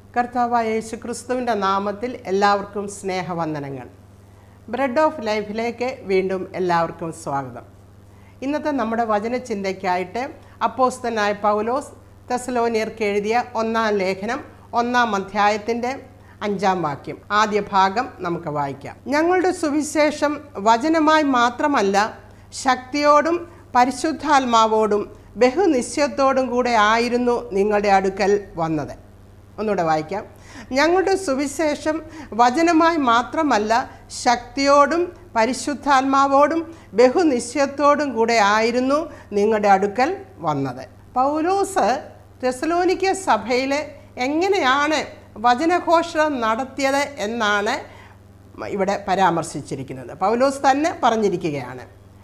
കർത്താവായ യേശു ക്രിസ്തുവിൻ്റെ നാമത്തിൽ എല്ലാവർക്കും സ്നേഹവന്ദനങ്ങൾ ബ്രെഡ് ഓഫ് ലൈഫിലേക്ക് വീണ്ടും എല്ലാവർക്കും സ്വാഗതം ഇന്നത്തെ നമ്മുടെ വചനചിന്തയ്ക്കായിട്ട് അപ്പോസ്തനായ പൗലോസ് തെസലോനിയർക്ക് എഴുതിയ ഒന്നാം ലേഖനം ഒന്നാം അധ്യായത്തിൻ്റെ അഞ്ചാം വാക്യം ആദ്യ ഭാഗം നമുക്ക് വായിക്കാം ഞങ്ങളുടെ സുവിശേഷം വചനമായി മാത്രമല്ല ശക്തിയോടും പരിശുദ്ധാത്മാവോടും ബഹുനിശ്ചയത്തോടും കൂടെ ആയിരുന്നു നിങ്ങളുടെ അടുക്കൽ വന്നത് ഒന്നുകൂടെ വായിക്കാം ഞങ്ങളുടെ സുവിശേഷം വചനമായി മാത്രമല്ല ശക്തിയോടും പരിശുദ്ധാത്മാവോടും ബഹുനിശ്ചയത്തോടും കൂടെ ആയിരുന്നു നിങ്ങളുടെ അടുക്കൽ വന്നത് പൗലോസ് തെസലോനിക്ക സഭയിൽ എങ്ങനെയാണ് വചനഘോഷണം നടത്തിയത് എന്നാണ് ഇവിടെ പരാമർശിച്ചിരിക്കുന്നത് പൗലോസ് തന്നെ പറഞ്ഞിരിക്കുകയാണ്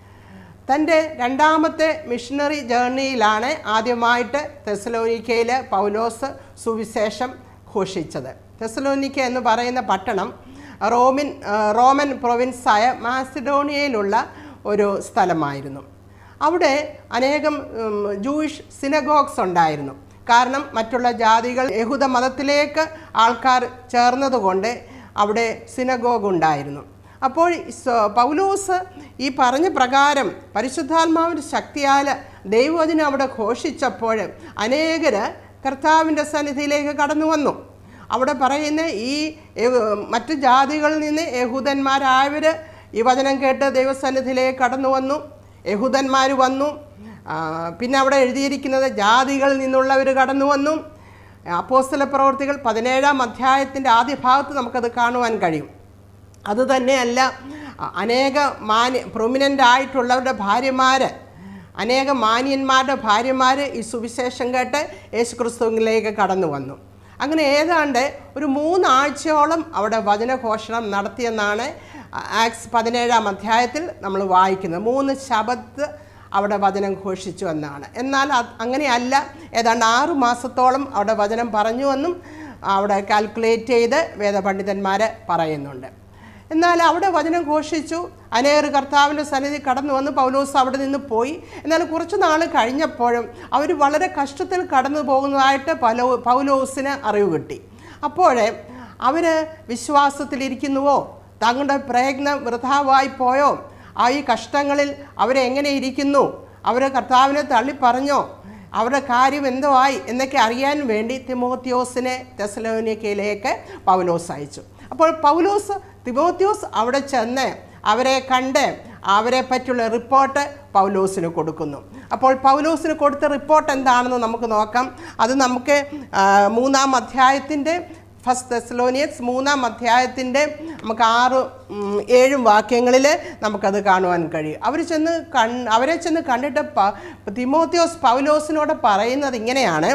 തൻ്റെ രണ്ടാമത്തെ മിഷണറി ജേർണിയിലാണ് ആദ്യമായിട്ട് തെസലോനിക്കയിൽ പൗലോസ് സുവിശേഷം ഘോഷിച്ചത് തെസലോനിക്ക എന്ന് പറയുന്ന പട്ടണം റോമിൻ ആ, റോമൻ പ്രൊവിൻസായ മാസിഡോണിയയിലുള്ള ഒരു സ്ഥലമായിരുന്നു അവിടെ അനേകം ഉം, ജൂയിഷ് സിനഗോഗ്സ് ഉണ്ടായിരുന്നു കാരണം മറ്റുള്ള ജാതികൾ യഹൂദ മതത്തിലേക്ക് ആൾക്കാർ ചേർന്നതുകൊണ്ട് അവിടെ സിനഗോഗ് ഉണ്ടായിരുന്നു അപ്പോൾ സ- പൗലോസ് ഈ പറഞ്ഞ പ്രകാരം പരിശുദ്ധാത്മാവിൻ്റെ ശക്തിയാൽ ദൈവവചനം അവിടെ ഘോഷിച്ചപ്പോൾ അനേകർ കർത്താവിൻ്റെ സന്നിധിയിലേക്ക് കടന്നു വന്നു അവിടെ പറയുന്ന ഈ യഹൂ- മറ്റ് ജാതികളിൽ നിന്ന് യഹൂദന്മാരായവർ ഈ വചനം കേട്ട് ദൈവസന്നിധിയിലേക്ക് കടന്നു വന്നു യഹൂദന്മാർ വന്നു ആ, പിന്നെ അവിടെ എഴുതിയിരിക്കുന്നത് ജാതികളിൽ നിന്നുള്ളവർ കടന്നു വന്നു അപ്പോസ്തല പ്രവർത്തികൾ പതിനേഴാം അധ്യായത്തിൻ്റെ ആദ്യ ഭാഗത്ത് നമുക്കത് കാണുവാൻ കഴിയും അതുതന്നെയല്ല അ- അനേക മാന്യ പ്രൊമിനൻ്റ് ആയിട്ടുള്ളവരുടെ ഭാര്യമാർ അനേക മാന്യന്മാരുടെ ഭാര്യമാർ ഈ സുവിശേഷം കേട്ട് യേശു ക്രിസ്തുവിലേക്ക് കടന്നു വന്നു അങ്ങനെ ഏതാണ്ട് ഒരു മൂന്നാഴ്ചയോളം അവിടെ വചനഘോഷണം നടത്തിയെന്നാണ് ആക്സ് പതിനേഴാം അധ്യായത്തിൽ നമ്മൾ വായിക്കുന്നത് മൂന്ന് ശബത്ത് അവിടെ വചനം ഘോഷിച്ചു എന്നാണ് എന്നാൽ അത് അങ്ങനെയല്ല ഏതാണ്ട് ആറു മാസത്തോളം അവിടെ വചനം പറഞ്ഞു എന്നും അവിടെ കാൽക്കുലേറ്റ് ചെയ്ത് വേദപണ്ഡിതന്മാർ പറയുന്നുണ്ട് എന്നാൽ അവിടെ വചനം ഘോഷിച്ചു അനേകർ കർത്താവിൻ്റെ സന്നിധി കടന്നു വന്ന് പൗലോസ് അവിടെ നിന്ന് പോയി എന്നാൽ കുറച്ച് നാൾ കഴിഞ്ഞപ്പോഴും അവർ വളരെ കഷ്ടത്തിൽ കടന്നു പോകുന്നതായിട്ട് പലോ പൗലോസിന് അറിവ് കിട്ടി അപ്പോഴേ അവർ വിശ്വാസത്തിലിരിക്കുന്നുവോ തങ്ങളുടെ പ്രയത്നം വൃഥാവായി പോയോ ആ ഈ കഷ്ടങ്ങളിൽ അവരെങ്ങനെ ഇരിക്കുന്നു അവർ കർത്താവിനെ തള്ളി പറഞ്ഞോ അവരുടെ കാര്യം എന്തോ ആയി എന്നൊക്കെ അറിയാൻ വേണ്ടി തിമോത്യോസിനെ തെസലോനിക്കയിലേക്ക് പൗലോസ് അയച്ചു അപ്പോൾ പൗലോസ് തിമോത്യോസ് അവിടെ ചെന്ന് അവരെ കണ്ട് അവരെ പറ്റിയുള്ള റിപ്പോർട്ട് പൗലോസിന് കൊടുക്കുന്നു അപ്പോൾ പൗലോസിന് കൊടുത്ത റിപ്പോർട്ട് എന്താണെന്ന് നമുക്ക് നോക്കാം അത് നമുക്ക് ആ, മൂന്നാം അധ്യായത്തിൻ്റെ ഫസ്റ്റ് തെസ്ലോനിയൻസ് മൂന്നാം അധ്യായത്തിൻ്റെ നമുക്ക് ആറ് ഉം, ഏഴും വാക്യങ്ങളിൽ നമുക്കത് കാണുവാൻ കഴിയും അവർ ചെന്ന് കൺ അവരെ ചെന്ന് കണ്ടിട്ട് പ തിമോത്യോസ് പൗലോസിനോട് പറയുന്നത് ഇങ്ങനെയാണ്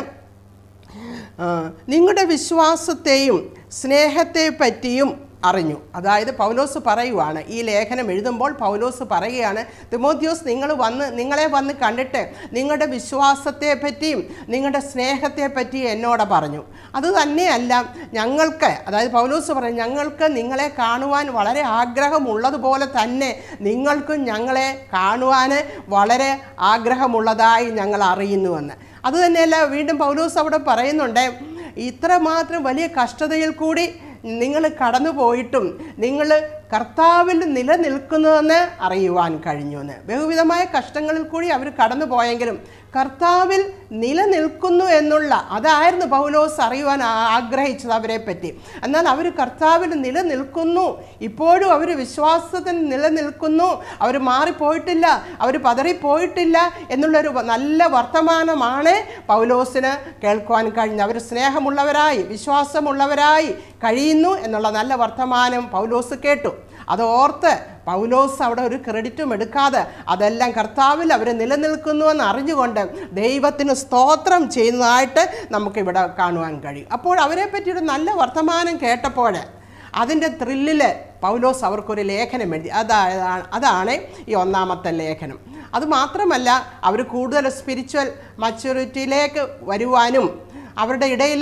ആ, നിങ്ങളുടെ വിശ്വാസത്തെയും സ്നേഹത്തെ പറ്റിയും അറിഞ്ഞു അതായത് പൗലോസ് പറയുവാണ് ഈ ലേഖനം എഴുതുമ്പോൾ പൗലോസ് പറയുകയാണ് തിമോത്യോസ് നിങ്ങൾ വന്ന് നിങ്ങളെ വന്ന് കണ്ടിട്ട് നിങ്ങളുടെ വിശ്വാസത്തെ പറ്റിയും നിങ്ങളുടെ സ്നേഹത്തെ പറ്റിയും എന്നോട് പറഞ്ഞു അത് തന്നെയല്ല ഞങ്ങൾക്ക് അതായത് പൗലോസ് പറഞ്ഞു ഞങ്ങൾക്ക് നിങ്ങളെ കാണുവാൻ വളരെ ആഗ്രഹമുള്ളതുപോലെ തന്നെ നിങ്ങൾക്കും ഞങ്ങളെ കാണുവാൻ വളരെ ആഗ്രഹമുള്ളതായി ഞങ്ങൾ അറിയുന്നുവെന്ന് അത് തന്നെയല്ല വീണ്ടും പൗലോസ് അവിടെ പറയുന്നുണ്ട് ഇത്രമാത്രം വലിയ കഷ്ടതയിൽ കൂടി നിങ്ങൾ കടന്നു പോയിട്ടും നിങ്ങൾ കർത്താവിൽ നിലനിൽക്കുന്നതെന്ന് അറിയുവാൻ കഴിഞ്ഞു എന്ന് ബഹുവിധമായ കഷ്ടങ്ങളിൽ കൂടി അവർ കടന്നു പോയെങ്കിലും കർത്താവിൽ നിലനിൽക്കുന്നു എന്നുള്ള അതായിരുന്നു പൗലോസ് അറിയുവാൻ ആ- ആഗ്രഹിച്ചത് അവരെ പറ്റി എന്നാൽ അവർ കർത്താവിൽ നിലനിൽക്കുന്നു ഇപ്പോഴും അവർ വിശ്വാസത്തിൽ നിലനിൽക്കുന്നു അവർ മാറിപ്പോയിട്ടില്ല അവർ പതറിപ്പോയിട്ടില്ല എന്നുള്ളൊരു വ- നല്ല വർത്തമാനമാണ് പൗലോസിന് കേൾക്കുവാൻ കഴിഞ്ഞത് അവർ സ്നേഹമുള്ളവരായി വിശ്വാസമുള്ളവരായി കഴിയുന്നു എന്നുള്ള നല്ല വർത്തമാനം പൗലോസ് കേട്ടു അത് ഓർത്ത് പൗലോസ് അവിടെ ഒരു ക്രെഡിറ്റും എടുക്കാതെ അതെല്ലാം കർത്താവിൽ അവർ നിലനിൽക്കുന്നുവെന്ന് അറിഞ്ഞുകൊണ്ട് ദൈവത്തിന് സ്തോത്രം ചെയ്യുന്നതായിട്ട് നമുക്കിവിടെ കാണുവാൻ കഴിയും അപ്പോൾ അവരെ പറ്റിയൊരു നല്ല വർത്തമാനം കേട്ടപ്പോൾ അതിൻ്റെ ത്രില്ലിൽ പൗലോസ് അവർക്കൊരു ലേഖനം എഴുതി അതായത് അതാണ് ഈ ഒന്നാമത്തെ ലേഖനം അത് മാത്രമല്ല അവർ കൂടുതൽ സ്പിരിച്വൽ മച്യൂരിറ്റിയിലേക്ക് വരുവാനും അവരുടെ ഇടയിൽ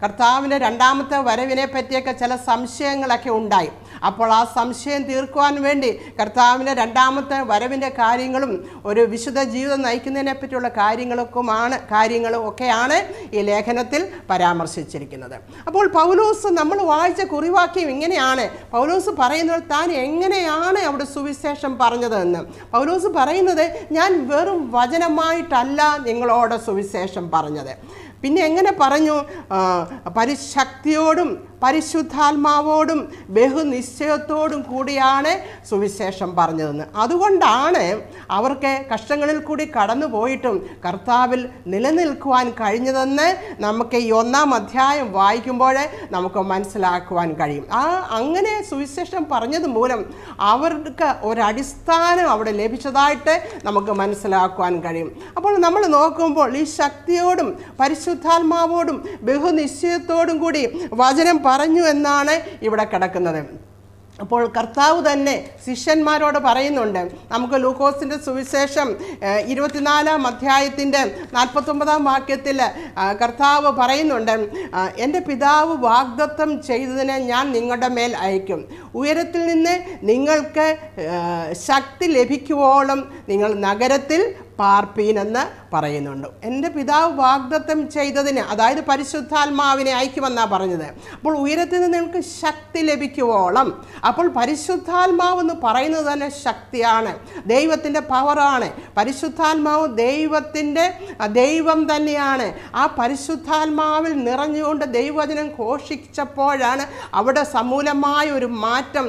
കർത്താവിൻ്റെ രണ്ടാമത്തെ വരവിനെ പറ്റിയൊക്കെ ചില സംശയങ്ങളൊക്കെ ഉണ്ടായി അപ്പോൾ ആ സംശയം തീർക്കുവാൻ വേണ്ടി കർത്താവിൻ്റെ രണ്ടാമത്തെ വരവിൻ്റെ കാര്യങ്ങളും ഒരു വിശുദ്ധ ജീവിതം നയിക്കുന്നതിനെ പറ്റിയുള്ള കാര്യങ്ങളൊക്കെയാണ് കാര്യങ്ങളും ഒക്കെയാണ് ഈ ലേഖനത്തിൽ പരാമർശിച്ചിരിക്കുന്നത് അപ്പോൾ പൗലോസ് നമ്മൾ വായിച്ച കുറിവാക്യം ഇങ്ങനെയാണ് പൗലോസ് പറയുന്നത് താൻ എങ്ങനെയാണ് അവിടെ സുവിശേഷം പറഞ്ഞതെന്ന് പൗലോസ് പറയുന്നത് ഞാൻ വെറും വചനമായിട്ടല്ല നിങ്ങളോട് സുവിശേഷം പറഞ്ഞത് പിന്നെ എങ്ങനെ പറഞ്ഞു ആ, പരിശക്തിയോടും പരിശുദ്ധാത്മാവോടും ബഹുനിശ്ചയത്തോടും കൂടിയാണ് സുവിശേഷം പറഞ്ഞതെന്ന് അതുകൊണ്ടാണ് അവർക്ക് കഷ്ടങ്ങളിൽ കൂടി കടന്നു പോയിട്ടും കർത്താവിൽ നിലനിൽക്കുവാൻ കഴിഞ്ഞതെന്ന് നമുക്ക് ഈ ഒന്നാം അധ്യായം വായിക്കുമ്പോൾ നമുക്ക് മനസ്സിലാക്കുവാൻ കഴിയും ആ അങ്ങനെ സുവിശേഷം പറഞ്ഞത് മൂലം അവർക്ക് ഒരടിസ്ഥാനം അവിടെ ലഭിച്ചതായിട്ട് നമുക്ക് മനസ്സിലാക്കുവാൻ കഴിയും അപ്പോൾ നമ്മൾ നോക്കുമ്പോൾ ഈ ശക്തിയോടും പരിശുദ്ധാത്മാവോടും ബഹുനിശ്ചയത്തോടും കൂടി വചനം പറഞ്ഞു എന്നാണ് ഇവിടെ കിടക്കുന്നത് അപ്പോൾ കർത്താവ് തന്നെ ശിഷ്യന്മാരോട് പറയുന്നുണ്ട് നമുക്ക് ലൂക്കോസിൻ്റെ സുവിശേഷം ഏഹ്, ഇരുപത്തിനാലാം അധ്യായത്തിൻ്റെ നാൽപ്പത്തൊമ്പതാം വാക്യത്തിൽ ആ, കർത്താവ് പറയുന്നുണ്ട് ആ, എൻ്റെ പിതാവ് വാഗ്ദത്തം ചെയ്തതിനെ ഞാൻ നിങ്ങളുടെ മേൽ അയക്കും ഉയരത്തിൽ നിന്ന് നിങ്ങൾക്ക് ഏഹ്, ശക്തി ലഭിക്കുവോളം നിങ്ങൾ നഗരത്തിൽ പാർപ്പീനെന്ന് പറയുന്നുണ്ട് എൻ്റെ പിതാവ് വാഗ്ദത്തം ചെയ്തതിന് അതായത് പരിശുദ്ധാത്മാവിനെ അയക്കുമെന്നാണ് പറഞ്ഞത് അപ്പോൾ ഉയരത്തിൽ നിന്ന് നിങ്ങൾക്ക് ശക്തി ലഭിക്കുവോളം അപ്പോൾ പരിശുദ്ധാത്മാവ് എന്ന് പറയുന്നത് തന്നെ ശക്തിയാണ് ദൈവത്തിൻ്റെ പവറാണ് പരിശുദ്ധാത്മാവ് ദൈവത്തിൻ്റെ ദൈവം തന്നെയാണ് ആ പരിശുദ്ധാത്മാവിൽ നിറഞ്ഞുകൊണ്ട് ദൈവവചനം ഘോഷിച്ചപ്പോഴാണ് അവിടെ സമൂലമായ ഒരു മാറ്റം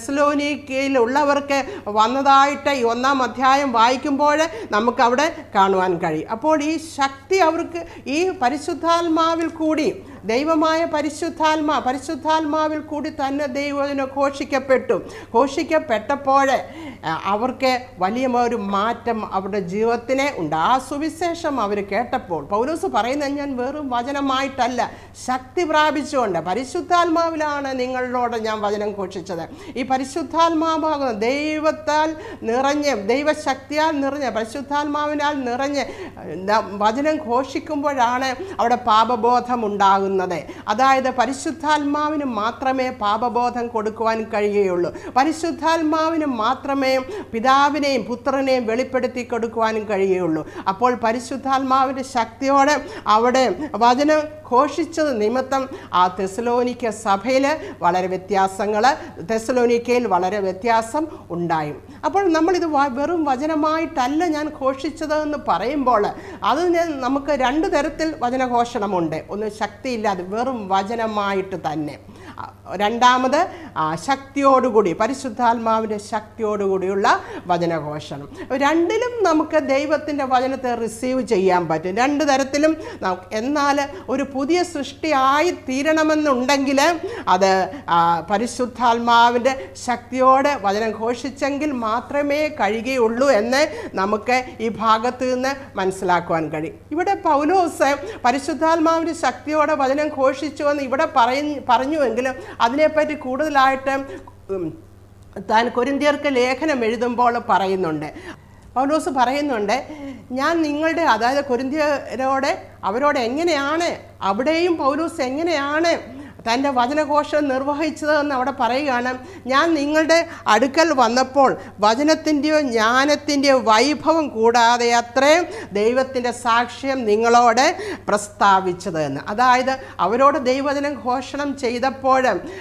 തെസ്ലോനിക്കയിലുള്ളവർക്ക് വന്നതായിട്ട് ഈ ഒന്നാം അധ്യായം വായിക്കുമ്പോൾ നമുക്ക് അവിടെ കാണുവാൻ കഴിയും അപ്പോൾ ഈ ശക്തി അവർക്ക് ഈ പരിശുദ്ധാത്മാവിൽ കൂടി ദൈവമായ പരിശുദ്ധാത്മാ പരിശുദ്ധാത്മാവിൽ കൂടി തന്നെ ദൈവത്തിന് ഘോഷിക്കപ്പെട്ടു ഘോഷിക്കപ്പെട്ടപ്പോൾ ആ, അവർക്ക് വലിയ ഒരു മാറ്റം അവരുടെ ജീവിതത്തിനെ ഉണ്ട് ആ സുവിശേഷം അവർ കേട്ടപ്പോൾ പൗലോസ് പറയുന്നത് ഞാൻ വെറും വചനമായിട്ടല്ല ശക്തി പ്രാപിച്ചുകൊണ്ട് പരിശുദ്ധാത്മാവിലാണ് നിങ്ങളോട് ഞാൻ വചനം ഘോഷിച്ചത് ഈ പരിശുദ്ധാത്മാവാകുന്ന ദൈവത്താൽ നിറഞ്ഞ് ദൈവശക്തിയാൽ നിറഞ്ഞ് പരിശുദ്ധാത്മാവിനാൽ നിറഞ്ഞ് ന- വചനം ഘോഷിക്കുമ്പോഴാണ് അവിടെ പാപബോധം ഉണ്ടാകുന്നത് അതായത് പരിശുദ്ധാത്മാവിന് മാത്രമേ പാപബോധം കൊടുക്കുവാൻ കഴിയുകയുള്ളൂ പരിശുദ്ധാത്മാവിന് മാത്രമേ പിതാവിനെയും പുത്രനെയും വെളിപ്പെടുത്തി കൊടുക്കുവാനും കഴിയുകയുള്ളൂ അപ്പോൾ പരിശുദ്ധാത്മാവിൻ്റെ ശക്തിയോടെ അവിടെ വചനം ഘോഷിച്ചത് നിമിത്തം ആ തെസലോനിക്ക സഭയിൽ വളരെ വ്യത്യാസങ്ങൾ തെസലോനിക്കയിൽ വളരെ വ്യത്യാസം ഉണ്ടായി അപ്പോൾ നമ്മളിത് വ- വെറും വചനമായിട്ടല്ല ഞാൻ ഘോഷിച്ചത് എന്ന് പറയുമ്പോൾ അത് ഞാൻ നമുക്ക് രണ്ട് തരത്തിൽ വചനഘോഷണമുണ്ട് ഒന്ന് ശക്തിയില്ലാതെ വെറും വചനമായിട്ട് തന്നെ ആ, രണ്ടാമത് ആ, ശക്തിയോടുകൂടി പരിശുദ്ധാത്മാവിൻ്റെ ശക്തിയോടുകൂടിയുള്ള വചനഘോഷണം രണ്ടിലും നമുക്ക് ദൈവത്തിൻ്റെ വചനത്തെ റിസീവ് ചെയ്യാൻ പറ്റും രണ്ട് തരത്തിലും നമുക്ക് എന്നാൽ ഒരു പുതിയ സൃഷ്ടിയായി തീരണമെന്നുണ്ടെങ്കിൽ അത് ആ, പരിശുദ്ധാത്മാവിൻ്റെ ശക്തിയോടെ വചനം ഘോഷിച്ചെങ്കിൽ മാത്രമേ കഴിയുകയുള്ളൂ എന്ന് നമുക്ക് ഈ ഭാഗത്ത് നിന്ന് മനസ്സിലാക്കുവാൻ കഴിയും ഇവിടെ പൗലോസ് പരിശുദ്ധാത്മാവിൻ്റെ ശക്തിയോടെ വചനം ഘോഷിച്ചു എന്ന് ഇവിടെ പറയ പറഞ്ഞുവെങ്കിലും അതിനെപ്പറ്റി കൂടുതലായിട്ട് ഉം, താൻ കൊരിന്തിയർക്ക് ലേഖനം എഴുതുമ്പോൾ പറയുന്നുണ്ട് പൗലോസ് പറയുന്നുണ്ട് ഞാൻ നിങ്ങളുടെ അതായത് കൊരിന്തിയരോട് അവരോട് എങ്ങനെയാണ് അവിടെയും പൗലോസ് എങ്ങനെയാണ് തൻ്റെ വചനഘോഷം നിർവഹിച്ചതെന്ന് അവിടെ പറയുകയാണ് ഞാൻ നിങ്ങളുടെ അടുക്കൽ വന്നപ്പോൾ വചനത്തിൻ്റെയോ ജ്ഞാനത്തിൻ്റെയോ വൈഭവം കൂടാതെ അത്രയും ദൈവത്തിൻ്റെ സാക്ഷ്യം നിങ്ങളോട് പ്രസ്താവിച്ചത് എന്ന് അതായത് അവരോട് ദൈവവചനം ഘോഷണം ചെയ്തപ്പോൾ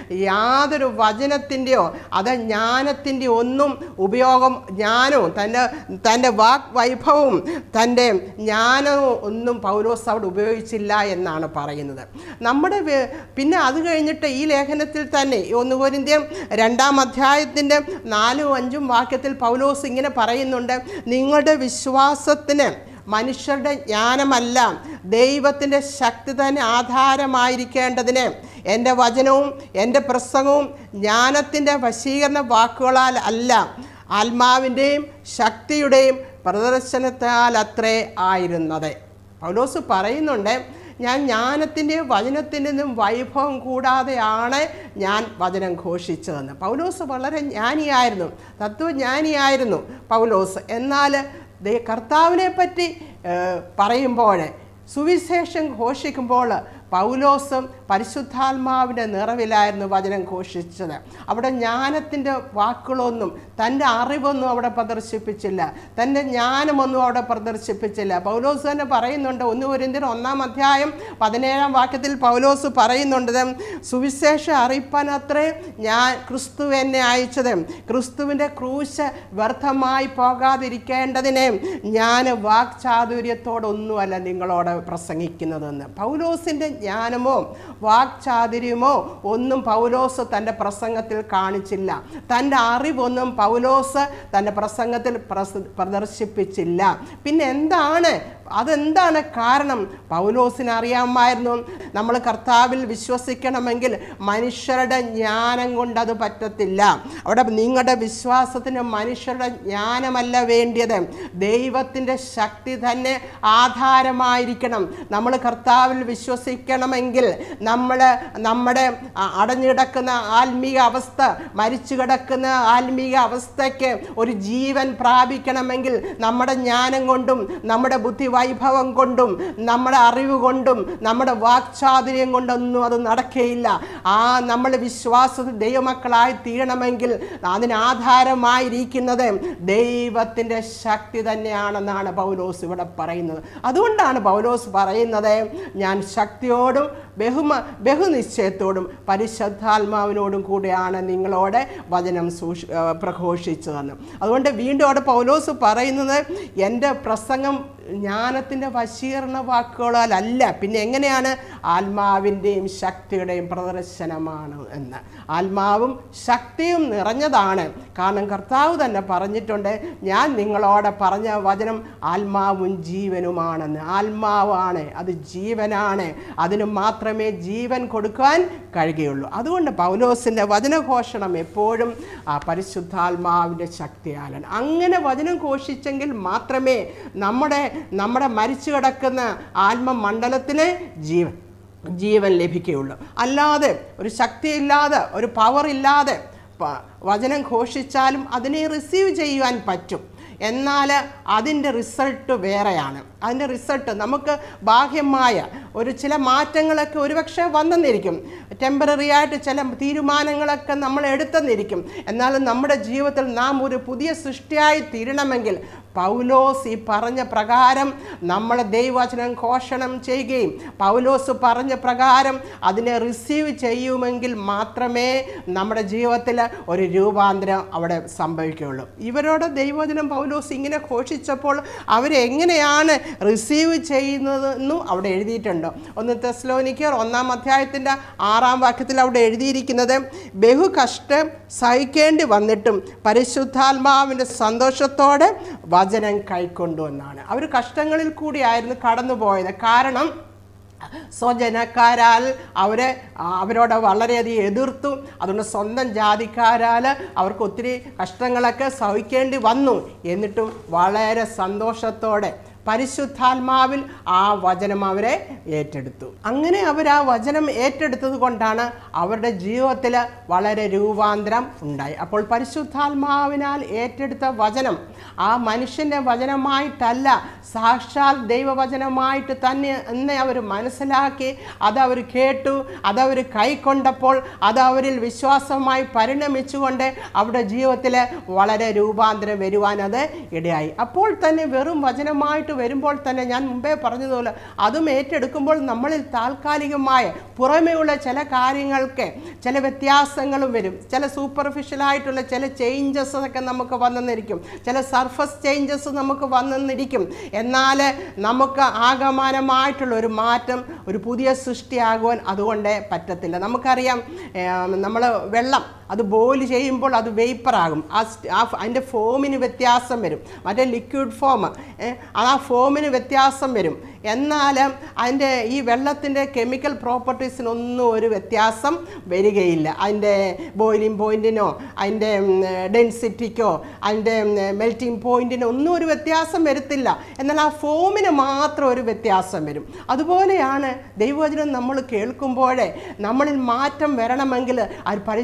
യാതൊരു വചനത്തിൻ്റെയോ അത് ജ്ഞാനത്തിൻ്റെയോ ഒന്നും ഉപയോഗം ജ്ഞാനവും തൻ്റെ തൻ്റെ വാക് വൈഭവവും തൻ്റെ ജ്ഞാനവും ഒന്നും പൗലോസ് അവിടെ ഉപയോഗിച്ചില്ല എന്നാണ് പറയുന്നത് നമ്മുടെ വേ- പിന്നെ അത് കഴിഞ്ഞിട്ട് ഈ ലേഖനത്തിൽ തന്നെ ഈ ഒന്ന് കോരിന്ത്യം രണ്ടാം അധ്യായത്തിൻ്റെ നാലും അഞ്ചും വാക്യത്തിൽ പൗലോസ് ഇങ്ങനെ പറയുന്നുണ്ട് നിങ്ങളുടെ വിശ്വാസത്തിന് മനുഷ്യരുടെ ജ്ഞാനമല്ല ദൈവത്തിൻ്റെ ശക്തി തന്നെ ആധാരമായിരിക്കേണ്ടതിന് എൻ്റെ വചനവും എൻ്റെ പ്രസംഗവും ജ്ഞാനത്തിൻ്റെ വശീകരണ വാക്കുകളാൽ അല്ല ആത്മാവിൻ്റെയും ശക്തിയുടെയും പ്രദർശനത്താൽ അത്രേ ആയിരുന്നത് പൗലോസ് പറയുന്നുണ്ട് ഞാൻ ജ്ഞാനത്തിൻ്റെയും വചനത്തിൻ്റെയും വൈഭവം കൂടാതെയാണ് ഞാൻ വചനം ഘോഷിച്ചതെന്ന് പൗലോസ് വളരെ ജ്ഞാനിയായിരുന്നു തത്വജ്ഞാനിയായിരുന്നു പൗലോസ് എന്നാൽ ദേ- കർത്താവിനെ പറ്റി ഏഹ്, പറയുമ്പോൾ സുവിശേഷം ഘോഷിക്കുമ്പോൾ പൗലോസും പരിശുദ്ധാത്മാവിൻ്റെ നിറവിലായിരുന്നു വചനം ഘോഷിച്ചത് അവിടെ ജ്ഞാനത്തിൻ്റെ വാക്കുകളൊന്നും തൻ്റെ അറിവൊന്നും അവിടെ പ്രദർശിപ്പിച്ചില്ല തൻ്റെ ജ്ഞാനമൊന്നും അവിടെ പ്രദർശിപ്പിച്ചില്ല പൗലോസ് തന്നെ പറയുന്നുണ്ട് ഒന്ന് ഒരിന്തിന് ഒന്നാം അധ്യായം പതിനേഴാം വാക്യത്തിൽ പൗലോസ് പറയുന്നുണ്ട് സുവിശേഷം അറിയിപ്പാൻ അത്രേ ഞാൻ ക്രിസ്തു എന്നെ അയച്ചത് ക്രിസ്തുവിൻ്റെ ക്രൂശ് വ്യർത്ഥമായി പോകാതിരിക്കേണ്ടതിനെ ഞാൻ വാക്ചാതുര്യത്തോടൊന്നുമല്ല നിങ്ങളോട് പ്രസംഗിക്കുന്നതെന്ന് പൗലോസിൻ്റെ ജ്ഞാനമോ വാക്ചാതുര്യമോ ഒന്നും പൗലോസ് തൻ്റെ പ്രസംഗത്തിൽ കാണിച്ചില്ല തൻ്റെ അറിവൊന്നും പൗലോസ് തൻ്റെ പ്രസംഗത്തിൽ പ്രസ- പ്രദർശിപ്പിച്ചില്ല പിന്നെ എന്താണ് അതെന്താണ് കാരണം പൗലോസിന് അറിയാമായിരുന്നു നമ്മൾ കർത്താവിൽ വിശ്വസിക്കണമെങ്കിൽ മനുഷ്യരുടെ ജ്ഞാനം കൊണ്ട് അത് പറ്റത്തില്ല അവിടെ നിങ്ങളുടെ വിശ്വാസത്തിന് മനുഷ്യരുടെ ജ്ഞാനമല്ല വേണ്ടിയത് ദൈവത്തിൻ്റെ ശക്തി തന്നെ ആധാരമായിരിക്കണം നമ്മൾ കർത്താവിൽ വിശ്വസിക്കണമെങ്കിൽ നമ്മൾ നമ്മുടെ അ- അടഞ്ഞുകിടക്കുന്ന ആത്മീയ അവസ്ഥ മരിച്ചു കിടക്കുന്ന ആത്മീയ അവസ്ഥയ്ക്ക് ഒരു ജീവൻ പ്രാപിക്കണമെങ്കിൽ നമ്മുടെ ജ്ഞാനം കൊണ്ടും നമ്മുടെ ബുദ്ധി വൈഭവം കൊണ്ടും നമ്മുടെ അറിവ് കൊണ്ടും നമ്മുടെ വാക്ചാതുര്യം കൊണ്ടൊന്നും അത് നടക്കുകയില്ല ആ നമ്മൾ വിശ്വാസത്തിൽ ദൈവമക്കളായി തീരണമെങ്കിൽ അതിനാധാരമായിരിക്കുന്നത് ദൈവത്തിൻ്റെ ശക്തി തന്നെയാണെന്നാണ് പൗലോസ് ഇവിടെ പറയുന്നത് അതുകൊണ്ടാണ് പൗലോസ് പറയുന്നത് ഞാൻ ശക്തിയോടും ബഹുമ ബഹുനിശ്ചയത്തോടും പരിശുദ്ധാത്മാവിനോടും കൂടെയാണ് നിങ്ങളോട് വചനം സൂക്ഷി ആ, പ്രഘോഷിച്ചതെന്ന് അതുകൊണ്ട് വീണ്ടും അവിടെ പൗലോസ് പറയുന്നത് എൻ്റെ പ്രസംഗം ജ്ഞാനത്തിൻ്റെ വശീകരണ വാക്കുകളാലല്ല പിന്നെ എങ്ങനെയാണ് ആത്മാവിൻ്റെയും ശക്തിയുടെയും പ്രദർശനമാണ് എന്ന് ആത്മാവും ശക്തിയും നിറഞ്ഞതാണ് കാരണം കർത്താവ് തന്നെ പറഞ്ഞിട്ടുണ്ട് ഞാൻ നിങ്ങളോട് പറഞ്ഞ വചനം ആത്മാവും ജീവനുമാണെന്ന് ആത്മാവാണ് അത് ജീവനാണ് അതിന് മാത്രമേ ജീവൻ കൊടുക്കാൻ കഴിയുകയുള്ളൂ അതുകൊണ്ട് പൗലോസിൻ്റെ വചനഘോഷണം എപ്പോഴും ആ പരിശുദ്ധാത്മാവിൻ്റെ ശക്തിയാലാണ് അങ്ങനെ വചനം ഘോഷിച്ചെങ്കിൽ മാത്രമേ നമ്മുടെ നമ്മുടെ മരിച്ചു കിടക്കുന്ന ആത്മമണ്ഡലത്തിന് ജീവൻ ജീവൻ ലഭിക്കുകയുള്ളൂ അല്ലാതെ ഒരു ശക്തിയില്ലാതെ ഒരു പവർ ഇല്ലാതെ പ- വചനം ഘോഷിച്ചാലും അതിനെ റിസീവ് ചെയ്യുവാൻ പറ്റും എന്നാൽ അതിൻ്റെ റിസൾട്ട് വേറെയാണ് അതിൻ്റെ റിസൾട്ട് നമുക്ക് ബാഹ്യമായ ഒരു ചില മാറ്റങ്ങളൊക്കെ ഒരുപക്ഷെ വന്നെന്നിരിക്കും ടെമ്പററി ആയിട്ട് ചില തീരുമാനങ്ങളൊക്കെ നമ്മൾ എടുത്തെന്നിരിക്കും എന്നാലും നമ്മുടെ ജീവിതത്തിൽ നാം ഒരു പുതിയ സൃഷ്ടിയായി തീരണമെങ്കിൽ പൗലോസ് ഈ പറഞ്ഞ പ്രകാരം നമ്മൾ ദൈവവചനം ഘോഷണം ചെയ്യുകയും പൗലോസ് പറഞ്ഞ പ്രകാരം അതിനെ റിസീവ് ചെയ്യുമെങ്കിൽ മാത്രമേ നമ്മുടെ ജീവിതത്തിൽ ഒരു രൂപാന്തരം അവിടെ സംഭവിക്കുകയുള്ളൂ ഇവരോട് ദൈവവചനം പൗലോസ് ഇങ്ങനെ ഘോഷിച്ചപ്പോൾ അവരെങ്ങനെയാണ് റിസീവ് ചെയ്യുന്നതെന്നും അവിടെ എഴുതിയിട്ടുണ്ട് ഒന്ന് തെസ്ലോനിക്കർ ഒന്നാം അധ്യായത്തിൻ്റെ ആറാം വാക്യത്തിൽ അവിടെ എഴുതിയിരിക്കുന്നത് ബഹു കഷ്ടം സഹിക്കേണ്ടി വന്നിട്ടും പരിശുദ്ധാത്മാവിൻ്റെ സന്തോഷത്തോടെ വചനം കൈക്കൊണ്ടു എന്നാണ് അവർ കഷ്ടങ്ങളിൽ കൂടിയായിരുന്നു കടന്നുപോയത് കാരണം സ്വജനക്കാരാൽ അവരെ ആ, അവരോട് വളരെയധികം എതിർത്തു അതുകൊണ്ട് സ്വന്തം ജാതിക്കാരാൽ അവർക്ക് ഒത്തിരി കഷ്ടങ്ങളൊക്കെ സഹിക്കേണ്ടി വന്നു എന്നിട്ടും വളരെ സന്തോഷത്തോടെ പരിശുദ്ധാത്മാവിൽ ആ വചനം അവരെ ഏറ്റെടുത്തു അങ്ങനെ അവർ ആ വചനം ഏറ്റെടുത്തത് കൊണ്ടാണ് അവരുടെ ജീവിതത്തിൽ വളരെ രൂപാന്തരം ഉണ്ടായി അപ്പോൾ പരിശുദ്ധാത്മാവിനാൽ ഏറ്റെടുത്ത വചനം ആ മനുഷ്യൻ്റെ വചനമായിട്ടല്ല സാക്ഷാൽ ദൈവവചനമായിട്ട് തന്നെ എന്നെ അവർ മനസ്സിലാക്കി അതവർ കേട്ടു അതവർ കൈക്കൊണ്ടപ്പോൾ അത് അവരിൽ വിശ്വാസമായി പരിണമിച്ചുകൊണ്ട് അവരുടെ ജീവിതത്തിൽ വളരെ രൂപാന്തരം വരുവാൻ അത് ഇടയായി അപ്പോൾ തന്നെ വെറും വചനമായിട്ട് വരുമ്പോൾ തന്നെ ഞാൻ മുമ്പേ പറഞ്ഞതുപോലെ അതും ഏറ്റെടുക്കുമ്പോൾ നമ്മളിൽ താൽക്കാലികമായ പുറമേയുള്ള ചില കാര്യങ്ങൾക്ക് ചില വ്യത്യാസങ്ങളും വരും ചില സൂപ്പർഫിഷ്യലായിട്ടുള്ള ചില ചേഞ്ചസ് ഒക്കെ നമുക്ക് വന്നെന്നിരിക്കും ചില സർഫസ് ചേഞ്ചസ് നമുക്ക് വന്നെന്നിരിക്കും എന്നാൽ നമുക്ക് ആകമാനമായിട്ടുള്ള ഒരു മാറ്റം ഒരു പുതിയ സൃഷ്ടിയാകുവാൻ അതുകൊണ്ട് പറ്റത്തില്ല നമുക്കറിയാം നമ്മൾ വെള്ളം അത് ബോയിൽ ചെയ്യുമ്പോൾ അത് വേപ്പറാകും ആ സ്റ്റ്- ആ ഫ- അതിൻ്റെ ഫോമിന് വ്യത്യാസം വരും മറ്റേ ലിക്വിഡ് ഫോം ആ ഫോമിന് വ്യത്യാസം വരും എന്നാൽ അതിൻ്റെ ഈ വെള്ളത്തിൻ്റെ കെമിക്കൽ പ്രോപ്പർട്ടീസിനൊന്നും ഒരു വ്യത്യാസം വരികയില്ല അതിൻ്റെ ബോയിലിംഗ് പോയിൻറ്റിനോ അതിൻ്റെ ഡെൻസിറ്റിക്കോ അതിൻ്റെ മെൽറ്റിംഗ് പോയിൻറ്റിനോ ഒന്നും ഒരു വ്യത്യാസം വരത്തില്ല എന്നാൽ ആ ഫോമിന് മാത്രം ഒരു വ്യത്യാസം വരും അതുപോലെയാണ് ദൈവവചനം നമ്മൾ കേൾക്കുമ്പോഴേ നമ്മളിൽ മാറ്റം വരണമെങ്കിൽ അത് പരിശുദ്ധാത്മ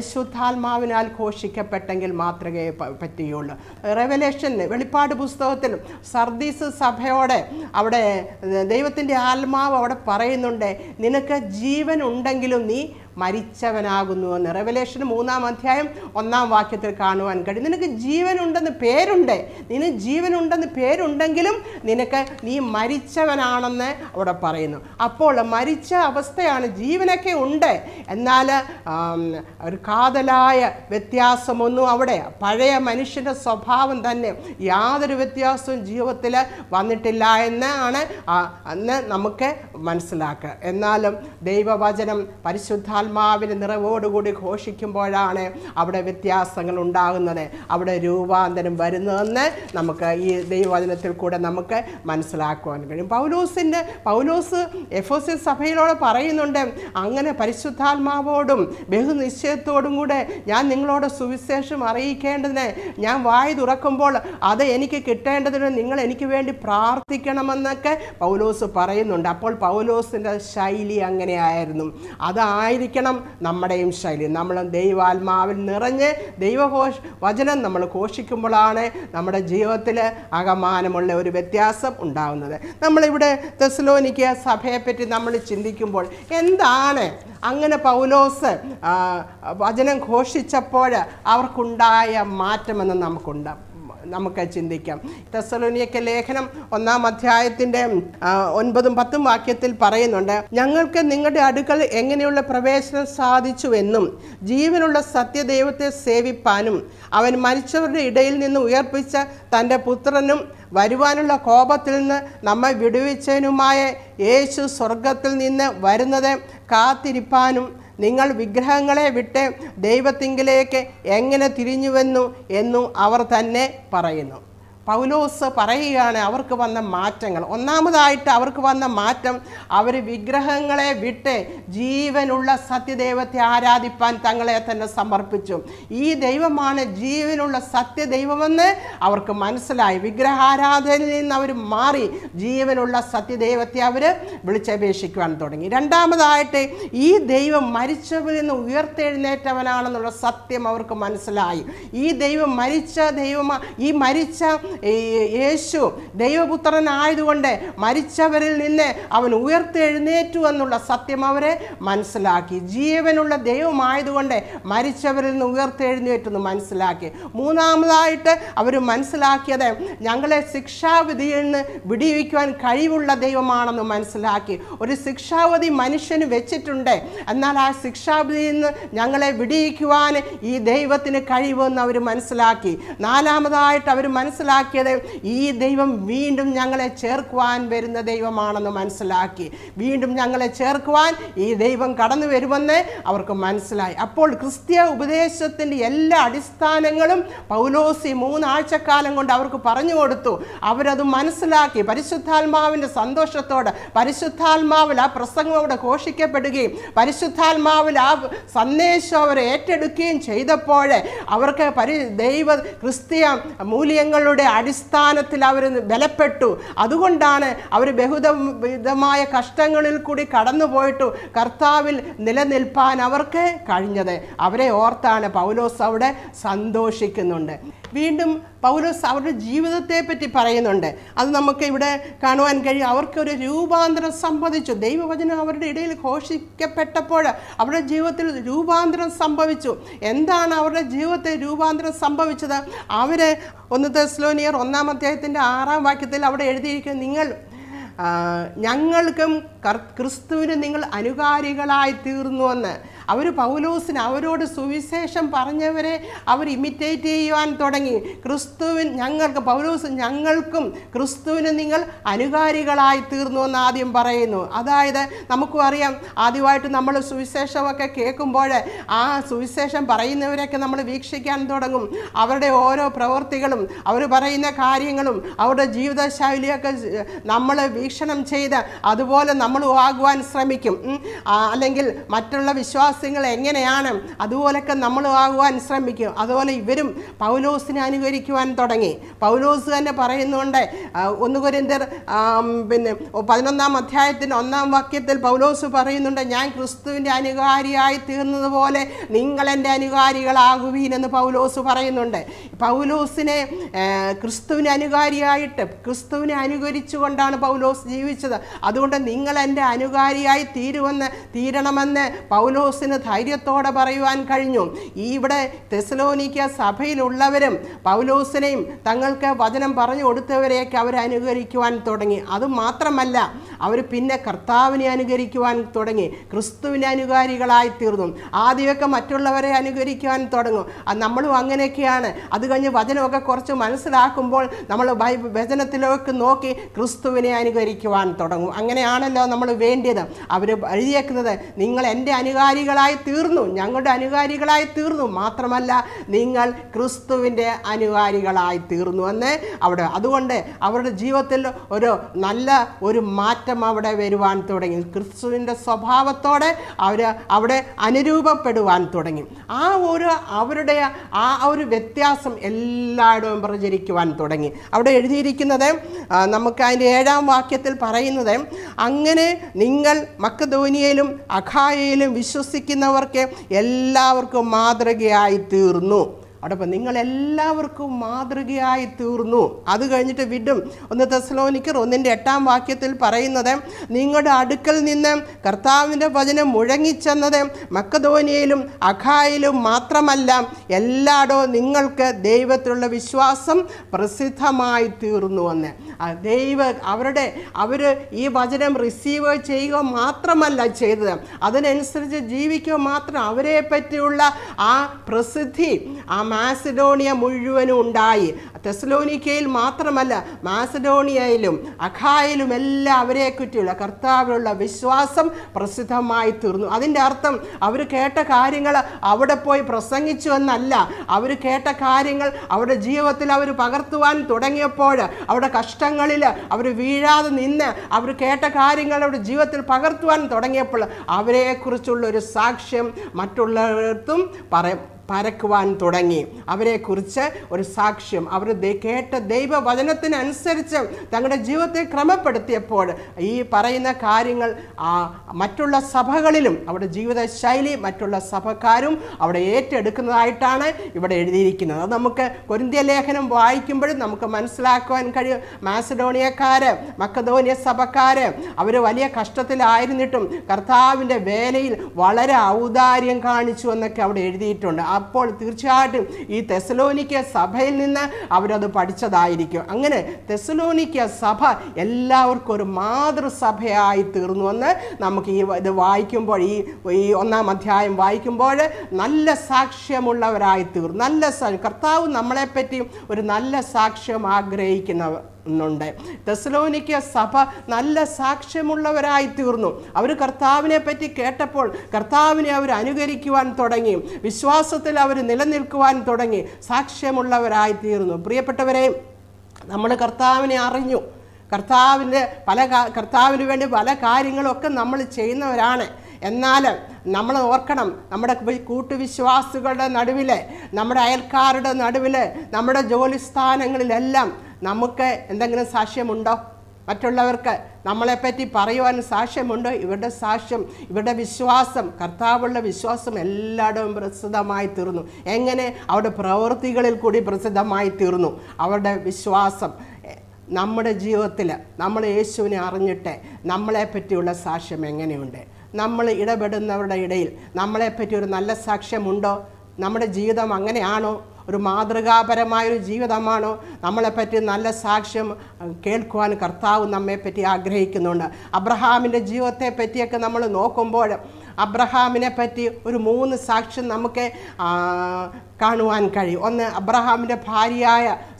പരിശുദ്ധാത്മാവിനാൽ ഘോഷിക്കപ്പെട്ടെങ്കിൽ മാത്രമേ പ- പറ്റുകയുള്ളൂ റെവലേഷൻ വെളിപ്പാട് പുസ്തകത്തിൽ സർദീസ് സഭയോടെ അവിടെ ദൈവത്തിൻ്റെ ആത്മാവ് അവിടെ പറയുന്നുണ്ട് നിനക്ക് ജീവൻ ഉണ്ടെങ്കിലും നീ മരിച്ചവനാകുന്നുവെന്ന് റെവലേഷൻ മൂന്നാം അധ്യായം ഒന്നാം വാക്യത്തിൽ കാണുവാൻ കഴിയും നിനക്ക് ജീവനുണ്ടെന്ന് പേരുണ്ട് നിന് ജീവനുണ്ടെന്ന് പേരുണ്ടെങ്കിലും നിനക്ക് നീ മരിച്ചവനാണെന്ന് അവിടെ പറയുന്നു അപ്പോൾ മരിച്ച അവസ്ഥയാണ് ജീവനൊക്കെ ഉണ്ട് എന്നാൽ ആം, ഒരു കാതലായ വ്യത്യാസമൊന്നും അവിടെ പഴയ മനുഷ്യൻ്റെ സ്വഭാവം തന്നെ യാതൊരു വ്യത്യാസവും ജീവിതത്തിൽ വന്നിട്ടില്ല എന്നാണ് ആ, അന്ന് നമുക്ക് മനസ്സിലാക്കുക എന്നാലും ദൈവവചനം പരിശുദ്ധാത്മാവിൻ്റെ നിറവോടുകൂടി ഘോഷിക്കുമ്പോഴാണ് അവിടെ വ്യത്യാസങ്ങൾ ഉണ്ടാകുന്നത് അവിടെ രൂപാന്തരം വരുന്നതെന്ന് നമുക്ക് ഈ ദൈവവചനത്തിൽ കൂടെ നമുക്ക് മനസ്സിലാക്കുവാൻ കഴിയും പൗലോസിൻ്റെ പൗലോസ് എഫോസിൽ സഭയിലോട് പറയുന്നുണ്ട് അങ്ങനെ പരിശുദ്ധാത്മാവോടും ബഹുനിശ്ചയത്തോടും കൂടെ ഞാൻ നിങ്ങളോട് സുവിശേഷം അറിയിക്കേണ്ടതിന് ഞാൻ വായി തുറക്കുമ്പോൾ അത് എനിക്ക് കിട്ടേണ്ടതിന് നിങ്ങൾ എനിക്ക് വേണ്ടി പ്രാർത്ഥിക്കണമെന്നൊക്കെ പൗലോസ് പറയുന്നുണ്ട് അപ്പോൾ പൗലോസിൻ്റെ ശൈലി അങ്ങനെയായിരുന്നു അതായിരിക്കണം നമ്മുടെയും ശൈലി നമ്മൾ ദൈവാത്മാവിൽ നിറഞ്ഞ് ദൈവഘോഷ വചനം നമ്മൾ ഘോഷിക്കുമ്പോഴാണ് നമ്മുടെ ജീവിതത്തിൽ അകമാനമുള്ള ഒരു വ്യത്യാസം ഉണ്ടാകുന്നത് നമ്മളിവിടെ തെസ്ലോനിക്ക സഭയെപ്പറ്റി നമ്മൾ ചിന്തിക്കുമ്പോൾ എന്താണ് അങ്ങനെ പൗലോസ് ആ, വചനം ഘോഷിച്ചപ്പോൾ അവർക്കുണ്ടായ മാറ്റമെന്ന് നമുക്കുണ്ട് നമുക്ക് ചിന്തിക്കാം തെസലോനിയക്ക ലേഖനം ഒന്നാം അധ്യായത്തിൻ്റെ ആ, ഒൻപതും പത്തും വാക്യത്തിൽ പറയുന്നുണ്ട് ഞങ്ങൾക്ക് നിങ്ങളുടെ അടുക്കൽ എങ്ങനെയുള്ള പ്രവേശനം സാധിച്ചുവെന്നും ജീവനുള്ള സത്യദൈവത്തെ സേവിപ്പാനും അവൻ മരിച്ചവരുടെ ഇടയിൽ നിന്ന് ഉയർപ്പിച്ച തൻ്റെ പുത്രനും വരുവാനുള്ള കോപത്തിൽ നിന്ന് നമ്മെ വിടുവിച്ചതിനുമായ യേശു സ്വർഗത്തിൽ നിന്ന് വരുന്നത് കാത്തിരിപ്പാനും നിങ്ങൾ വിഗ്രഹങ്ങളെ വിട്ട് ദൈവത്തിങ്കിലേക്ക് എങ്ങനെ തിരിഞ്ഞുവെന്നു എന്നു അവർ തന്നെ പറയുന്നു പൗലോസ് പറയുകയാണ് അവർക്ക് വന്ന മാറ്റങ്ങൾ ഒന്നാമതായിട്ട് അവർക്ക് വന്ന മാറ്റം അവർ വിഗ്രഹങ്ങളെ വിട്ട് ജീവനുള്ള സത്യദൈവത്തെ ആരാധിപ്പാൻ തങ്ങളെ തന്നെ സമർപ്പിച്ചു ഈ ദൈവമാണ് ജീവനുള്ള സത്യദൈവമെന്ന് അവർക്ക് മനസ്സിലായി വിഗ്രഹാരാധനയിൽ നിന്ന് അവർ മാറി ജീവനുള്ള സത്യദൈവത്തെ അവർ വിളിച്ചപേക്ഷിക്കുവാൻ തുടങ്ങി രണ്ടാമതായിട്ട് ഈ ദൈവം മരിച്ചവരിൽ നിന്ന് ഉയർത്തെഴുന്നേറ്റവനാണെന്നുള്ള സത്യം അവർക്ക് മനസ്സിലായി ഈ ദൈവം മരിച്ച ദൈവമാ ഈ മരിച്ച ഈ യേശു ദൈവപുത്രനായതുകൊണ്ട് മരിച്ചവരിൽ നിന്ന് അവൻ ഉയർത്തെഴുന്നേറ്റു എന്നുള്ള സത്യം അവരെ മനസ്സിലാക്കി ജീവനുള്ള ദൈവമായതുകൊണ്ട് മരിച്ചവരിൽ നിന്ന് ഉയർത്തെഴുന്നേറ്റെന്ന് മനസ്സിലാക്കി മൂന്നാമതായിട്ട് അവർ മനസ്സിലാക്കിയത് ഞങ്ങളെ ശിക്ഷാവിധിയിൽ നിന്ന് വിടിവിക്കുവാൻ കഴിവുള്ള ദൈവമാണെന്ന് മനസ്സിലാക്കി ഒരു ശിക്ഷാവധി മനുഷ്യന് വെച്ചിട്ടുണ്ട് എന്നാൽ ആ ശിക്ഷാവിധിയിൽ നിന്ന് ഞങ്ങളെ വിടിയിക്കുവാൻ ഈ ദൈവത്തിന് കഴിവെന്ന് അവർ മനസ്സിലാക്കി നാലാമതായിട്ട് അവർ മനസ്സിലാക്കിയത് ഈ ദൈവം വീണ്ടും ഞങ്ങളെ ചേർക്കുവാൻ വരുന്ന ദൈവമാണെന്ന് മനസ്സിലാക്കി വീണ്ടും ഞങ്ങളെ ചേർക്കുവാൻ ഈ ദൈവം കടന്നു വരുമെന്ന് അവർക്ക് മനസ്സിലായി അപ്പോൾ ക്രിസ്തീയ ഉപദേശത്തിൻ്റെ എല്ലാ അടിസ്ഥാനങ്ങളും പൗലോസി മൂന്നാഴ്ചക്കാലം കൊണ്ട് അവർക്ക് പറഞ്ഞു കൊടുത്തു അവരത് മനസ്സിലാക്കി പരിശുദ്ധാത്മാവിൻ്റെ സന്തോഷത്തോടെ പരിശുദ്ധാത്മാവിൽ ആ പ്രസംഗം അവിടെ ഘോഷിക്കപ്പെടുകയും പരിശുദ്ധാത്മാവിൽ ആ സന്ദേശം അവർ ഏറ്റെടുക്കുകയും ചെയ്തപ്പോൾ അവർക്ക് പരി ദൈവ ക്രിസ്തീയ മൂല്യങ്ങളുടെ അടിസ്ഥാനത്തിൽ അവർ ബലപ്പെട്ടു അതുകൊണ്ടാണ് അവർ ബഹുത വിധമായ കഷ്ടങ്ങളിൽ കൂടി കടന്നുപോയിട്ടു കർത്താവിൽ നിലനിൽപ്പാൻ അവർക്ക് കഴിഞ്ഞത് അവരെ ഓർത്താണ് പൗലോസ് അവിടെ സന്തോഷിക്കുന്നുണ്ട് വീണ്ടും പൗലോസ് അവരുടെ ജീവിതത്തെ പറ്റി പറയുന്നുണ്ട് അത് നമുക്ക് ഇവിടെ കാണുവാൻ കഴിയും അവർക്കൊരു രൂപാന്തരം സംഭവിച്ചു ദൈവവചനം അവരുടെ ഇടയിൽ ഘോഷിക്കപ്പെട്ടപ്പോൾ അവരുടെ ജീവിതത്തിൽ രൂപാന്തരം സംഭവിച്ചു എന്താണ് അവരുടെ ജീവിതത്തിൽ രൂപാന്തരം സംഭവിച്ചത് അവർ ഒന്ന് തെസ്ലോനിയർ ഒന്നാം അധ്യായത്തിൻ്റെ ആറാം വാക്യത്തിൽ അവിടെ എഴുതിയിരിക്കും നിങ്ങൾ ആ, ഞങ്ങൾക്കും കർ- ക്രിസ്തുവിന് നിങ്ങൾ അനുകാരികളായി തീർന്നുവെന്ന് അവർ പൗലോസിന് അവരോട് സുവിശേഷം പറഞ്ഞവരെ അവർ ഇമിറ്റേറ്റ് ചെയ്യുവാൻ തുടങ്ങി ക്രിസ്തുവിൻ ഞങ്ങൾക്ക് പൗലോസ് ഞങ്ങൾക്കും ക്രിസ്തുവിന് നിങ്ങൾ അനുകാരികളായി തീർന്നു എന്ന് ആദ്യം പറയുന്നു അതായത് നമുക്കും അറിയാം ആദ്യമായിട്ട് നമ്മൾ സുവിശേഷമൊക്കെ കേൾക്കുമ്പോൾ ആ സുവിശേഷം പറയുന്നവരെയൊക്കെ നമ്മൾ വീക്ഷിക്കാൻ തുടങ്ങും അവരുടെ ഓരോ പ്രവൃത്തികളും അവർ പറയുന്ന കാര്യങ്ങളും അവരുടെ ജീവിതശൈലിയൊക്കെ നമ്മൾ വീക്ഷണം ചെയ്ത് അതുപോലെ നമ്മൾ ആകുവാൻ ശ്രമിക്കും ഉം. ആ, അല്ലെങ്കിൽ മറ്റുള്ള വിശ്വാസികൾ വിശ്വാസികൾ എങ്ങനെയാണ് അതുപോലൊക്കെ നമ്മൾ ആകുവാൻ ശ്രമിക്കും അതുപോലെ ഇവരും പൗലോസിനെ അനുകരിക്കുവാൻ തുടങ്ങി പൗലോസ് തന്നെ പറയുന്നുണ്ട് ആ, ഒന്ന് കുരിന്തർ ആം, പിന്നെ പതിനൊന്നാം അധ്യായത്തിൻ്റെ ഒന്നാം വാക്യത്തിൽ പൗലോസ് പറയുന്നുണ്ട് ഞാൻ ക്രിസ്തുവിൻ്റെ അനുകാരിയായി തീർന്നതുപോലെ നിങ്ങൾ എൻ്റെ അനുകാരികളാകുവീൻ എന്ന് പൗലോസ് പറയുന്നുണ്ട് പൗലോസിനെ ആ, ക്രിസ്തുവിന് അനുകാരിയായിട്ട് ക്രിസ്തുവിനെ അനുകരിച്ചുകൊണ്ടാണ് പൗലോസ് ജീവിച്ചത് അതുകൊണ്ട് നിങ്ങൾ എൻ്റെ അനുകാരിയായി തീരുമെന്ന് തീരണമെന്ന് പൗലോസിന് ധൈര്യത്തോടെ പറയുവാൻ കഴിഞ്ഞു ഈ ഇവിടെ തെസലോനിക്ക സഭയിലുള്ളവരും പൗലോസിനെയും തങ്ങൾക്ക് വചനം പറഞ്ഞു കൊടുത്തവരെയൊക്കെ അവർ അനുകരിക്കുവാൻ തുടങ്ങി അതുമാത്രമല്ല അവർ പിന്നെ കർത്താവിനെ അനുകരിക്കുവാൻ തുടങ്ങി ക്രിസ്തുവിനെ അനുകാരികളായി തീർന്നു ആദ്യമൊക്കെ മറ്റുള്ളവരെ അനുകരിക്കുവാൻ തുടങ്ങും അത് നമ്മളും അങ്ങനെയൊക്കെയാണ് അത് കഴിഞ്ഞ് വചനമൊക്കെ കുറച്ച് മനസ്സിലാക്കുമ്പോൾ നമ്മൾ ബൈബിൾ വചനത്തിലേക്ക് നോക്കി ക്രിസ്തുവിനെ അനുകരിക്കുവാൻ തുടങ്ങും അങ്ങനെയാണല്ലോ നമ്മൾ വേണ്ടിയത് അവർ എഴുതിയേക്കുന്നത് നിങ്ങൾ എൻ്റെ അനുകാരികളായി തീർന്നു ഞങ്ങളുടെ അനുകാരികളായി തീർന്നു മാത്രമല്ല നിങ്ങൾ ക്രിസ്തുവിൻ്റെ അനുകാരികളായി തീർന്നു എന്ന് അവിടെ അതുകൊണ്ട് അവരുടെ ജീവിതത്തിൽ ഒരു നല്ല ഒരു മാറ്റം അവിടെ വരുവാൻ തുടങ്ങി ക്രിസ്തുവിൻ്റെ സ്വഭാവത്തോടെ അവർ അവിടെ അനുരൂപപ്പെടുവാൻ തുടങ്ങി ആ ഒരു അവരുടെ ആ ഒരു വ്യത്യാസം എല്ലായിടവും പ്രചരിക്കുവാൻ തുടങ്ങി അവിടെ എഴുതിയിരിക്കുന്നത് ആ, നമുക്ക് അതിൻ്റെ ഏഴാം വാക്യത്തിൽ പറയുന്നത് അങ്ങനെ നിങ്ങൾ മക്കധോനിയയിലും അഖായയിലും വിശ്വസിക്കുന്നവർക്ക് എല്ലാവർക്കും മാതൃകയായി തീർന്നു അവിടെ ഇപ്പം നിങ്ങൾ എല്ലാവർക്കും മാതൃകയായി തീർന്നു അത് കഴിഞ്ഞിട്ട് വിടും ഒന്ന് തെസ്ലോനിക്കർ ഒന്നിൻ്റെ എട്ടാം വാക്യത്തിൽ പറയുന്നത് നിങ്ങളുടെ അടുക്കൽ നിന്ന് കർത്താവിൻ്റെ വചനം മുഴങ്ങിച്ചെന്നത് മക്കധോനിയയിലും അഖായിലും മാത്രമല്ല എല്ലായിടവും നിങ്ങൾക്ക് ദൈവത്തിലുള്ള വിശ്വാസം പ്രസിദ്ധമായി തീർന്നു എന്ന് ആ ദൈവ അവരുടെ അവർ ഈ വചനം റിസീവ് ചെയ്യുക മാത്രമല്ല ചെയ്തത് അതിനനുസരിച്ച് ജീവിക്കുക മാത്രം അവരെ പറ്റിയുള്ള ആ പ്രസിദ്ധി ആ മാസിഡോണിയ മുഴുവനും ഉണ്ടായി തെസ്ലോനിക്കയിൽ മാത്രമല്ല മാസിഡോണിയയിലും അഖായിലും എല്ലാം അവരെ പറ്റിയുള്ള കർത്താവിലുള്ള വിശ്വാസം പ്രസിദ്ധമായി തീർന്നു അതിൻ്റെ അർത്ഥം അവർ കേട്ട കാര്യങ്ങൾ അവിടെ പോയി പ്രസംഗിച്ചു എന്നല്ല അവർ കേട്ട കാര്യങ്ങൾ അവരുടെ ജീവിതത്തിൽ അവർ പകർത്തുവാൻ തുടങ്ങിയപ്പോൾ അവരുടെ കഷ്ടങ്ങളിൽ അവർ വീഴാതെ നിന്ന് അവർ കേട്ട കാര്യങ്ങൾ അവരുടെ ജീവിതത്തിൽ പകർത്തുവാൻ തുടങ്ങിയപ്പോൾ അവരെക്കുറിച്ചുള്ള ഒരു സാക്ഷ്യം മറ്റുള്ളവർക്കും പറ പരക്കുവാൻ തുടങ്ങി അവരെക്കുറിച്ച് ഒരു സാക്ഷ്യം അവർ ദേ- കേട്ട ദൈവവചനത്തിനനുസരിച്ച് തങ്ങളുടെ ജീവിതത്തെ ക്രമപ്പെടുത്തിയപ്പോൾ ഈ പറയുന്ന കാര്യങ്ങൾ ആ മറ്റുള്ള സഭകളിലും അവരുടെ ജീവിത ശൈലി മറ്റുള്ള സഭക്കാരും അവിടെ ഏറ്റെടുക്കുന്നതായിട്ടാണ് ഇവിടെ എഴുതിയിരിക്കുന്നത് അത് നമുക്ക് കൊരിന്ത്യ ലേഖനം വായിക്കുമ്പോഴും നമുക്ക് മനസ്സിലാക്കുവാൻ കഴിയും മാസഡോണിയക്കാര് മക്കധോനിയ സഭക്കാര് അവർ വലിയ കഷ്ടത്തിലായിരുന്നിട്ടും കർത്താവിൻ്റെ വേലയിൽ വളരെ ഔദാര്യം കാണിച്ചു എന്നൊക്കെ അവിടെ എഴുതിയിട്ടുണ്ട് അപ്പോൾ തീർച്ചയായിട്ടും ഈ തെസലോനിക്ക സഭയിൽ നിന്ന് അവരത് പഠിച്ചതായിരിക്കും അങ്ങനെ തെസലോനിക്ക സഭ എല്ലാവർക്കും ഒരു മാതൃസഭയായി തീർന്നുവെന്ന് നമുക്ക് ഈ ഇത് വായിക്കുമ്പോൾ ഈ ഈ ഒന്നാം അധ്യായം വായിക്കുമ്പോൾ നല്ല സാക്ഷ്യമുള്ളവരായി തീർന്നു നല്ല സ- കർത്താവ് നമ്മളെപ്പറ്റി ഒരു നല്ല സാക്ഷ്യം ആഗ്രഹിക്കുന്നവർ ുണ്ട് തെസലോനിക്ക സഭ നല്ല സാക്ഷ്യമുള്ളവരായി തീർന്നു അവർ കർത്താവിനെ പറ്റി കേട്ടപ്പോൾ കർത്താവിനെ അവർ അനുകരിക്കുവാൻ തുടങ്ങി വിശ്വാസത്തിൽ അവർ നിലനിൽക്കുവാൻ തുടങ്ങി സാക്ഷ്യമുള്ളവരായി തീർന്നു പ്രിയപ്പെട്ടവരെ നമ്മൾ കർത്താവിനെ അറിഞ്ഞു കർത്താവിൻ്റെ പല കാ- കർത്താവിന് വേണ്ടി പല കാര്യങ്ങളൊക്കെ നമ്മൾ ചെയ്യുന്നവരാണ് എന്നാൽ നമ്മൾ ഓർക്കണം നമ്മുടെ വി- കൂട്ടുവിശ്വാസികളുടെ നടുവിൽ നമ്മുടെ അയൽക്കാരുടെ നടുവിൽ നമ്മുടെ ജോലി സ്ഥാനങ്ങളിലെല്ലാം നമുക്ക് എന്തെങ്കിലും സാക്ഷ്യമുണ്ടോ മറ്റുള്ളവർക്ക് നമ്മളെപ്പറ്റി പറയുവാൻ സാക്ഷ്യമുണ്ടോ ഇവരുടെ സാക്ഷ്യം ഇവരുടെ വിശ്വാസം കർത്താവുള്ള വിശ്വാസം എല്ലായിടവും പ്രസിദ്ധമായി തീർന്നു എങ്ങനെ അവരുടെ പ്രവൃത്തികളിൽ കൂടി പ്രസിദ്ധമായി തീർന്നു അവരുടെ വിശ്വാസം എ, നമ്മുടെ ജീവിതത്തിൽ നമ്മൾ യേശുവിനെ അറിഞ്ഞിട്ട് നമ്മളെ പറ്റിയുള്ള സാക്ഷ്യം എങ്ങനെയുണ്ട് നമ്മൾ ഇടപെടുന്നവരുടെ ഇടയിൽ നമ്മളെപ്പറ്റി ഒരു നല്ല സാക്ഷ്യമുണ്ടോ നമ്മുടെ ജീവിതം അങ്ങനെയാണോ ഒരു മാതൃകാപരമായൊരു ജീവിതമാണോ നമ്മളെപ്പറ്റി നല്ല സാക്ഷ്യം അഹ്, കേൾക്കുവാൻ കർത്താവ് നമ്മെപ്പറ്റി ആഗ്രഹിക്കുന്നുണ്ട് അബ്രഹാമിൻ്റെ ജീവിതത്തെ പറ്റിയൊക്കെ നമ്മൾ നോക്കുമ്പോൾ അബ്രഹാമിനെ പറ്റി ഒരു മൂന്ന് സാക്ഷ്യം നമുക്ക് ആ, കാണുവാൻ കഴിയും ഒന്ന് അബ്രഹാമിൻ്റെ ഭാര്യയായ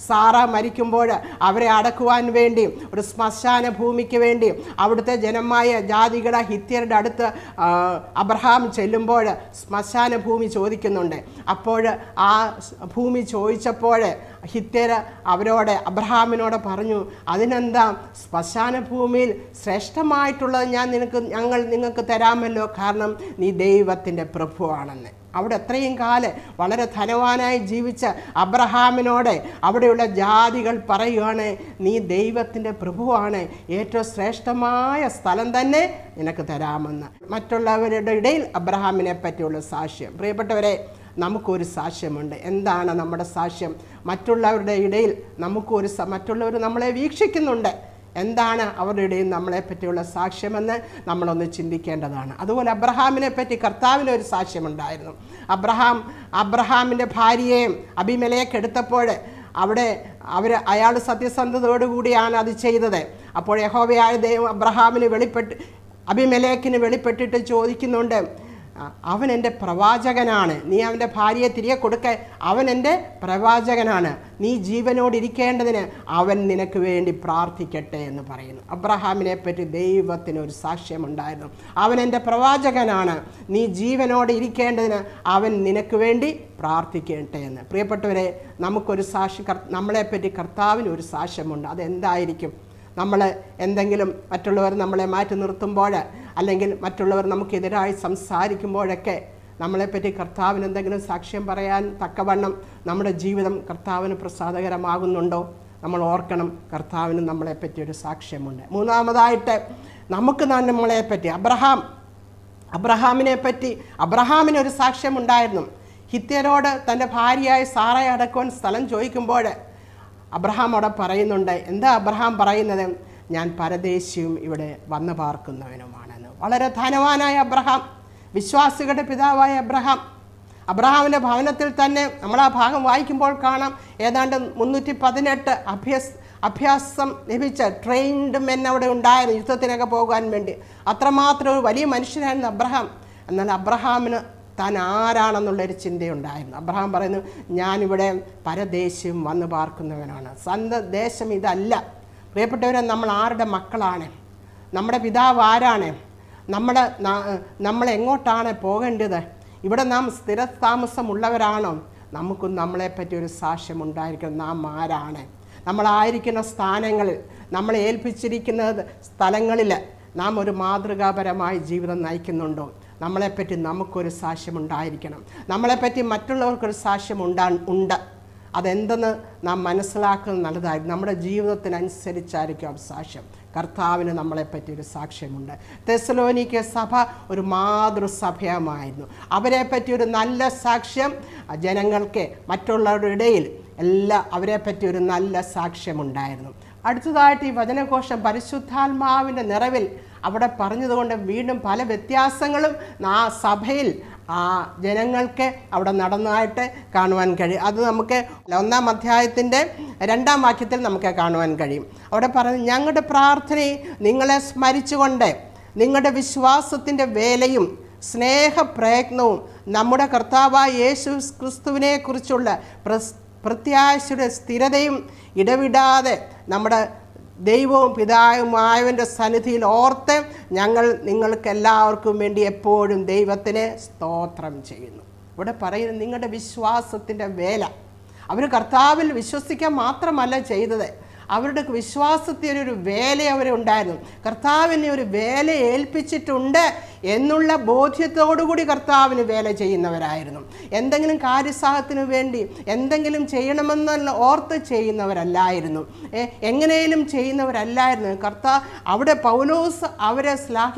സാറ മരിക്കുമ്പോൾ അവരെ അടക്കുവാൻ വേണ്ടി ഒരു ശ്മശാന ഭൂമിക്ക് വേണ്ടി അവിടുത്തെ ജനമായ ജാതികളുടെ ഹിത്യരുടെ അടുത്ത് ആ, അബ്രഹാം ചെല്ലുമ്പോൾ ശ്മശാന ഭൂമി ചോദിക്കുന്നുണ്ട് അപ്പോൾ ആ സ് ഭൂമി ചോദിച്ചപ്പോൾ ഹിത്യർ അവരോട് അബ്രഹാമിനോട് പറഞ്ഞു അതിനെന്താ ശ്മശാന ഭൂമിയിൽ ശ്രേഷ്ഠമായിട്ടുള്ളത് ഞാൻ നിനക്ക് ഞങ്ങൾ നിങ്ങൾക്ക് തരാമല്ലോ കാരണം നീ ദൈവത്തിൻ്റെ പ്രഭുവാണെന്ന് അവിടെ എത്രയും കാലം വളരെ ധനവാനായി ജീവിച്ച അബ്രഹാമിനോട് അവിടെയുള്ള ജാതികൾ പറയുകയാണ് നീ ദൈവത്തിൻ്റെ പ്രഭുവാണ് ഏറ്റവും ശ്രേഷ്ഠമായ സ്ഥലം തന്നെ നിനക്ക് തരാമെന്ന് മറ്റുള്ളവരുടെ ഇടയിൽ അബ്രഹാമിനെ പറ്റിയുള്ള സാക്ഷ്യം പ്രിയപ്പെട്ടവരെ നമുക്കൊരു സാക്ഷ്യമുണ്ട് എന്താണ് നമ്മുടെ സാക്ഷ്യം മറ്റുള്ളവരുടെ ഇടയിൽ നമുക്കൊരു സ- മറ്റുള്ളവർ നമ്മളെ വീക്ഷിക്കുന്നുണ്ട് എന്താണ് അവരുടെ ഇടയിൽ നമ്മളെ പറ്റിയുള്ള സാക്ഷ്യമെന്ന് നമ്മളൊന്ന് ചിന്തിക്കേണ്ടതാണ് അതുപോലെ അബ്രഹാമിനെ പറ്റി കർത്താവിന് ഒരു സാക്ഷ്യമുണ്ടായിരുന്നു അബ്രഹാം അബ്രഹാമിൻ്റെ ഭാര്യയെയും അഭിമലയൊക്കെ എടുത്തപ്പോൾ അവിടെ അവർ അയാൾ സത്യസന്ധതയോടുകൂടിയാണ് അത് ചെയ്തത് അപ്പോൾ യഹോവയായ ദൈവം അബ്രഹാമിന് വെളിപ്പെട്ട് അഭിമലേക്കിന് വെളിപ്പെട്ടിട്ട് ചോദിക്കുന്നുണ്ട് "ആ, അവൻ എൻ്റെ പ്രവാചകനാണ് നീ അവൻ്റെ ഭാര്യയെ തിരികെ കൊടുക്ക അവൻ എൻ്റെ പ്രവാചകനാണ് നീ ജീവനോടിരിക്കേണ്ടതിന് അവൻ നിനക്ക് വേണ്ടി പ്രാർത്ഥിക്കട്ടെ എന്ന് പറയുന്നു അബ്രഹാമിനെ പറ്റി ദൈവത്തിന് ഒരു സാക്ഷ്യമുണ്ടായിരുന്നു അവൻ എൻ്റെ പ്രവാചകനാണ് നീ ജീവനോടെ ഇരിക്കേണ്ടതിന് അവൻ നിനക്ക് വേണ്ടി പ്രാർത്ഥിക്കട്ടെ എന്ന് പ്രിയപ്പെട്ടവരെ നമുക്കൊരു സാക്ഷി കർ നമ്മളെപ്പറ്റി കർത്താവിന് ഒരു സാക്ഷ്യമുണ്ട് അതെന്തായിരിക്കും നമ്മൾ എന്തെങ്കിലും മറ്റുള്ളവർ നമ്മളെ മാറ്റി നിർത്തുമ്പോൾ അല്ലെങ്കിൽ മറ്റുള്ളവർ നമുക്കെതിരായി സംസാരിക്കുമ്പോഴൊക്കെ നമ്മളെപ്പറ്റി കർത്താവിന് എന്തെങ്കിലും സാക്ഷ്യം പറയാൻ തക്കവണ്ണം നമ്മുടെ ജീവിതം കർത്താവിന് പ്രസാദകരമാകുന്നുണ്ടോ നമ്മൾ ഓർക്കണം കർത്താവിന് നമ്മളെപ്പറ്റി ഒരു സാക്ഷ്യമുണ്ട് മൂന്നാമതായിട്ട് നമുക്ക് നമ്മളെപ്പറ്റി അബ്രഹാം അബ്രഹാമിനെ പറ്റി അബ്രഹാമിന് ഒരു സാക്ഷ്യമുണ്ടായിരുന്നു ഹിത്യരോട് തൻ്റെ ഭാര്യയായ സാറയെ അടക്കുവാൻ സ്ഥലം ചോദിക്കുമ്പോൾ അബ്രഹാം അവിടെ പറയുന്നുണ്ട് എന്താ അബ്രഹാം പറയുന്നത് ഞാൻ പരദേശിയും ഇവിടെ വന്നു പാർക്കുന്നവനുമാണെന്ന് വളരെ ധനവാനായ അബ്രഹാം വിശ്വാസികളുടെ പിതാവായ അബ്രഹാം അബ്രഹാമിൻ്റെ ഭവനത്തിൽ തന്നെ നമ്മൾ ആ ഭാഗം വായിക്കുമ്പോൾ കാണാം ഏതാണ്ട് മുന്നൂറ്റി പതിനെട്ട് അഭ്യസ് അഭ്യാസം ലഭിച്ച ട്രെയിൻഡ് മെൻ അവിടെ ഉണ്ടായിരുന്നു യുദ്ധത്തിനൊക്കെ പോകാൻ വേണ്ടി അത്രമാത്രം ഒരു വലിയ മനുഷ്യനായിരുന്നു അബ്രഹാം എന്നാൽ അബ്രഹാമിന് താൻ ആരാണെന്നുള്ളൊരു ചിന്തയുണ്ടായിരുന്നു അബ്രഹാം പറയുന്നു ഞാനിവിടെ പരദേശം വന്നു പാർക്കുന്നവനാണ് സ്വന്തം ദേശം ഇതല്ല പ്രിയപ്പെട്ടവരെ നമ്മൾ ആരുടെ മക്കളാണ് നമ്മുടെ പിതാവ് ആരാണ് നമ്മുടെ ന- നമ്മൾ എങ്ങോട്ടാണ് പോകേണ്ടത് ഇവിടെ നാം സ്ഥിരതാമസമുള്ളവരാണോ നമുക്കും നമ്മളെപ്പറ്റി ഒരു സാക്ഷ്യമുണ്ടായിരിക്കണം നാം ആരാണ് നമ്മളായിരിക്കുന്ന സ്ഥാനങ്ങളിൽ നമ്മളെ ഏൽപ്പിച്ചിരിക്കുന്ന സ്ഥലങ്ങളിൽ നാം ഒരു മാതൃകാപരമായ ജീവിതം നയിക്കുന്നുണ്ടോ നമ്മളെപ്പറ്റി നമുക്കൊരു സാക്ഷ്യമുണ്ടായിരിക്കണം നമ്മളെപ്പറ്റി മറ്റുള്ളവർക്കൊരു സാക്ഷ്യം ഉണ്ടാ ഉണ്ട് അതെന്തെന്ന് നാം മനസ്സിലാക്കുന്നത് നല്ലതായിരിക്കും നമ്മുടെ ജീവിതത്തിനനുസരിച്ചായിരിക്കും ആ സാക്ഷ്യം കർത്താവിന് നമ്മളെപ്പറ്റി ഒരു സാക്ഷ്യമുണ്ട് തെസലോനിക്ക് സഭ ഒരു മാതൃസഭയമായിരുന്നു അവരെപ്പറ്റി ഒരു നല്ല സാക്ഷ്യം ആ ജനങ്ങൾക്ക് മറ്റുള്ളവരുടെ ഇടയിൽ എല്ലാം അവരെപ്പറ്റി ഒരു നല്ല സാക്ഷ്യമുണ്ടായിരുന്നു അടുത്തതായിട്ട് ഈ വചനകോശം പരിശുദ്ധാത്മാവിൻ്റെ നിറവിൽ അവിടെ പറഞ്ഞതുകൊണ്ട് വീണ്ടും പല വ്യത്യാസങ്ങളും ആ സഭയിൽ ആ ജനങ്ങൾക്ക് അവിടെ നടന്നതായിട്ട് കാണുവാൻ കഴിയും അത് നമുക്ക് ഒന്നാം അധ്യായത്തിൻ്റെ രണ്ടാം വാക്യത്തിൽ നമുക്ക് കാണുവാൻ കഴിയും അവിടെ പറഞ്ഞു ഞങ്ങളുടെ പ്രാർത്ഥനയെ നിങ്ങളെ സ്മരിച്ചുകൊണ്ട് നിങ്ങളുടെ വിശ്വാസത്തിൻ്റെ വേലയും സ്നേഹപ്രയത്നവും നമ്മുടെ കർത്താവായ യേശു ക്രിസ്തുവിനെ കുറിച്ചുള്ള പ്രസ് പ്രത്യാശയുടെ സ്ഥിരതയും ഇടവിടാതെ നമ്മുടെ ദൈവവും പിതാവുമായവൻ്റെ സന്നിധിയിൽ ഓർത്ത് ഞങ്ങൾ നിങ്ങൾക്ക് എല്ലാവർക്കും വേണ്ടി എപ്പോഴും ദൈവത്തിന് സ്തോത്രം ചെയ്യുന്നു ഇവിടെ പറയുന്നത് നിങ്ങളുടെ വിശ്വാസത്തിൻ്റെ വേല അവർ കർത്താവിൽ വിശ്വസിക്കാൻ മാത്രമല്ല ചെയ്തത് അവരുടെ വിശ്വാസത്തിനൊരു വേല അവരുണ്ടായിരുന്നു കർത്താവിനെ ഒരു വേല ഏൽപ്പിച്ചിട്ടുണ്ട് എന്നുള്ള ബോധ്യത്തോടുകൂടി കർത്താവിന് വേല ചെയ്യുന്നവരായിരുന്നു എന്തെങ്കിലും കാര്യസാഹത്തിന് വേണ്ടി എന്തെങ്കിലും ചെയ്യണമെന്നുള്ള ഓർത്ത് ചെയ്യുന്നവരല്ലായിരുന്നു ഏ, എങ്ങനെയും ചെയ്യുന്നവരല്ലായിരുന്നു കർത്താ അവിടെ പൗലോസ് അവരെ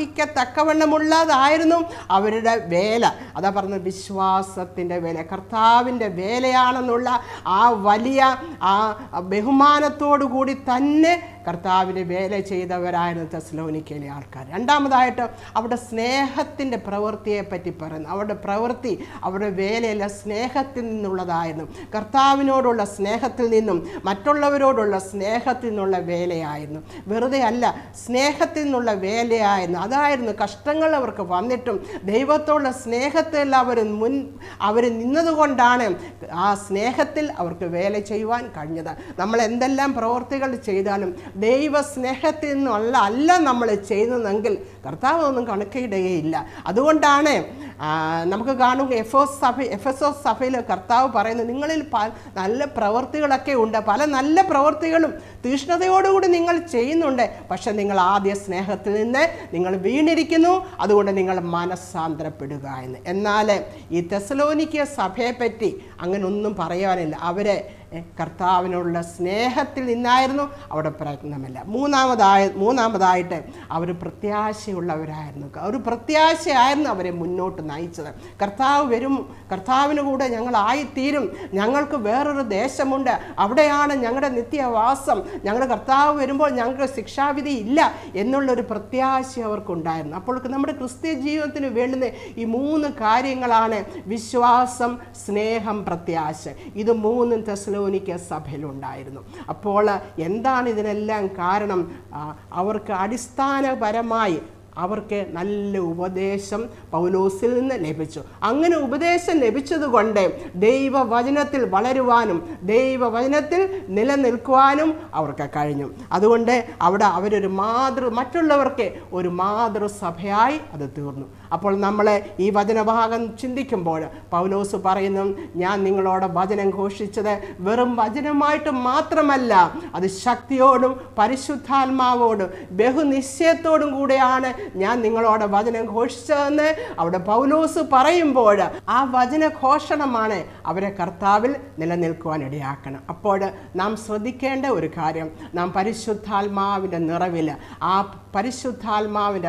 ശ്ലാഘിക്കത്തക്കവണ്ണമുള്ളതായിരുന്നു അവരുടെ വേല അതാ പറഞ്ഞത് വിശ്വാസത്തിൻ്റെ വേല കർത്താവിൻ്റെ വേലയാണെന്നുള്ള ആ വലിയ ആ ബഹുമാനത്തോടു കൂടി തന്നെ കർത്താവിന് വേല ചെയ്തവരായിരുന്നു തെസ്ലോനിക്കയിലെ ആൾക്കാർ രണ്ടാമതായിട്ട് അവിടെ സ്നേഹത്തിൻ്റെ പ്രവൃത്തിയെ പറ്റി പറയുന്നു അവരുടെ പ്രവൃത്തി അവരുടെ വേലയല്ല സ്നേഹത്തിൽ നിന്നുള്ളതായിരുന്നു കർത്താവിനോടുള്ള സ്നേഹത്തിൽ നിന്നും മറ്റുള്ളവരോടുള്ള സ്നേഹത്തിൽ നിന്നുള്ള വേലയായിരുന്നു വെറുതെ അല്ല സ്നേഹത്തിൽ നിന്നുള്ള വേലയായിരുന്നു അതായിരുന്നു കഷ്ടങ്ങൾ അവർക്ക് വന്നിട്ടും ദൈവത്തോടുള്ള സ്നേഹത്തിൽ അവർ മുൻ അവർ നിന്നതുകൊണ്ടാണ് ആ സ്നേഹത്തിൽ അവർക്ക് വേല ചെയ്യുവാൻ കഴിഞ്ഞത് നമ്മൾ എന്തെല്ലാം പ്രവർത്തികൾ ചെയ്താലും ദൈവ സ്നേഹത്തിൽ നിന്നുള്ള അല്ല നമ്മൾ ചെയ്യുന്നതെങ്കിൽ കർത്താവ് ഒന്നും കണക്കിടുകയില്ല അതുകൊണ്ടാണ് ആ, നമുക്ക് കാണുക എഫ് എസ് സഭ എഫ് എസ് എസ് സഭയിൽ കർത്താവ് പറയുന്നത് നിങ്ങളിൽ പ നല്ല പ്രവൃത്തികളൊക്കെ ഉണ്ട് പല നല്ല പ്രവൃത്തികളും തീഷ്ണതയോടുകൂടി നിങ്ങൾ ചെയ്യുന്നുണ്ട് പക്ഷെ നിങ്ങൾ ആദ്യ സ്നേഹത്തിൽ നിന്ന് നിങ്ങൾ വീണിരിക്കുന്നു അതുകൊണ്ട് നിങ്ങൾ മനസ്സാന്തരപ്പെടുക എന്ന് എന്നാൽ ഈ തെസലോനിക്ക സഭയെപ്പറ്റി അങ്ങനെ ഒന്നും പറയാനില്ല അവരെ എ, കർത്താവിനുള്ള സ്നേഹത്തിൽ നിന്നായിരുന്നു അവിടെ പ്രയത്നമില്ല മൂന്നാമതായ മൂന്നാമതായിട്ട് അവർ പ്രത്യാശയുള്ളവരായിരുന്നു ഒരു പ്രത്യാശയായിരുന്നു അവരെ മുന്നോട്ട് നയിച്ചത് കർത്താവ് വരും കർത്താവിന് കൂടെ ഞങ്ങളായിത്തീരും ഞങ്ങൾക്ക് വേറൊരു ദേശമുണ്ട് അവിടെയാണ് ഞങ്ങളുടെ നിത്യവാസം ഞങ്ങളുടെ കർത്താവ് വരുമ്പോൾ ഞങ്ങൾക്ക് ശിക്ഷാവിധി ഇല്ല എന്നുള്ളൊരു പ്രത്യാശ അവർക്കുണ്ടായിരുന്നു അപ്പോൾ നമ്മുടെ ക്രിസ്ത്യ ജീവിതത്തിന് വേണ്ടുന്ന ഈ മൂന്ന് കാര്യങ്ങളാണ് വിശ്വാസം സ്നേഹം പ്രത്യാശ ഇത് മൂന്നും തെസ്ലോനിക്ക സഭയിലുണ്ടായിരുന്നു അപ്പോൾ എന്താണ് ഇതിനെല്ലാം കാരണം ആ, അവർക്ക് അടിസ്ഥാനപരമായി അവർക്ക് നല്ല ഉപദേശം പൗലോസിൽ നിന്ന് ലഭിച്ചു അങ്ങനെ ഉപദേശം ലഭിച്ചതുകൊണ്ട് ദൈവവചനത്തിൽ വളരുവാനും ദൈവവചനത്തിൽ നിലനിൽക്കുവാനും അവർക്ക് കഴിഞ്ഞു അതുകൊണ്ട് അവിടെ അവരൊരു മാതൃ മറ്റുള്ളവർക്ക് ഒരു മാതൃസഭയായി അത് തീർന്നു അപ്പോൾ നമ്മൾ ഈ വചനഭാഗം ചിന്തിക്കുമ്പോൾ പൗലോസ് പറയുന്നു ഞാൻ നിങ്ങളോട് വചനം ഘോഷിച്ചത് വെറും വചനമായിട്ട് മാത്രമല്ല അത് ശക്തിയോടും പരിശുദ്ധാത്മാവോടും ബഹുനിശ്ചയത്തോടും കൂടെയാണ് ഞാൻ നിങ്ങളോട് വചനം ഘോഷിച്ചതെന്ന് അവിടെ പൗലോസ് പറയുമ്പോൾ ആ വചന ഘോഷണമാണ് അവരെ കർത്താവിൽ നിലനിൽക്കുവാൻ ഇടയാക്കണം അപ്പോൾ നാം ശ്രദ്ധിക്കേണ്ട ഒരു കാര്യം നാം പരിശുദ്ധാത്മാവിൻ്റെ നിറവിൽ ആ പരിശുദ്ധാത്മാവിൻ്റെ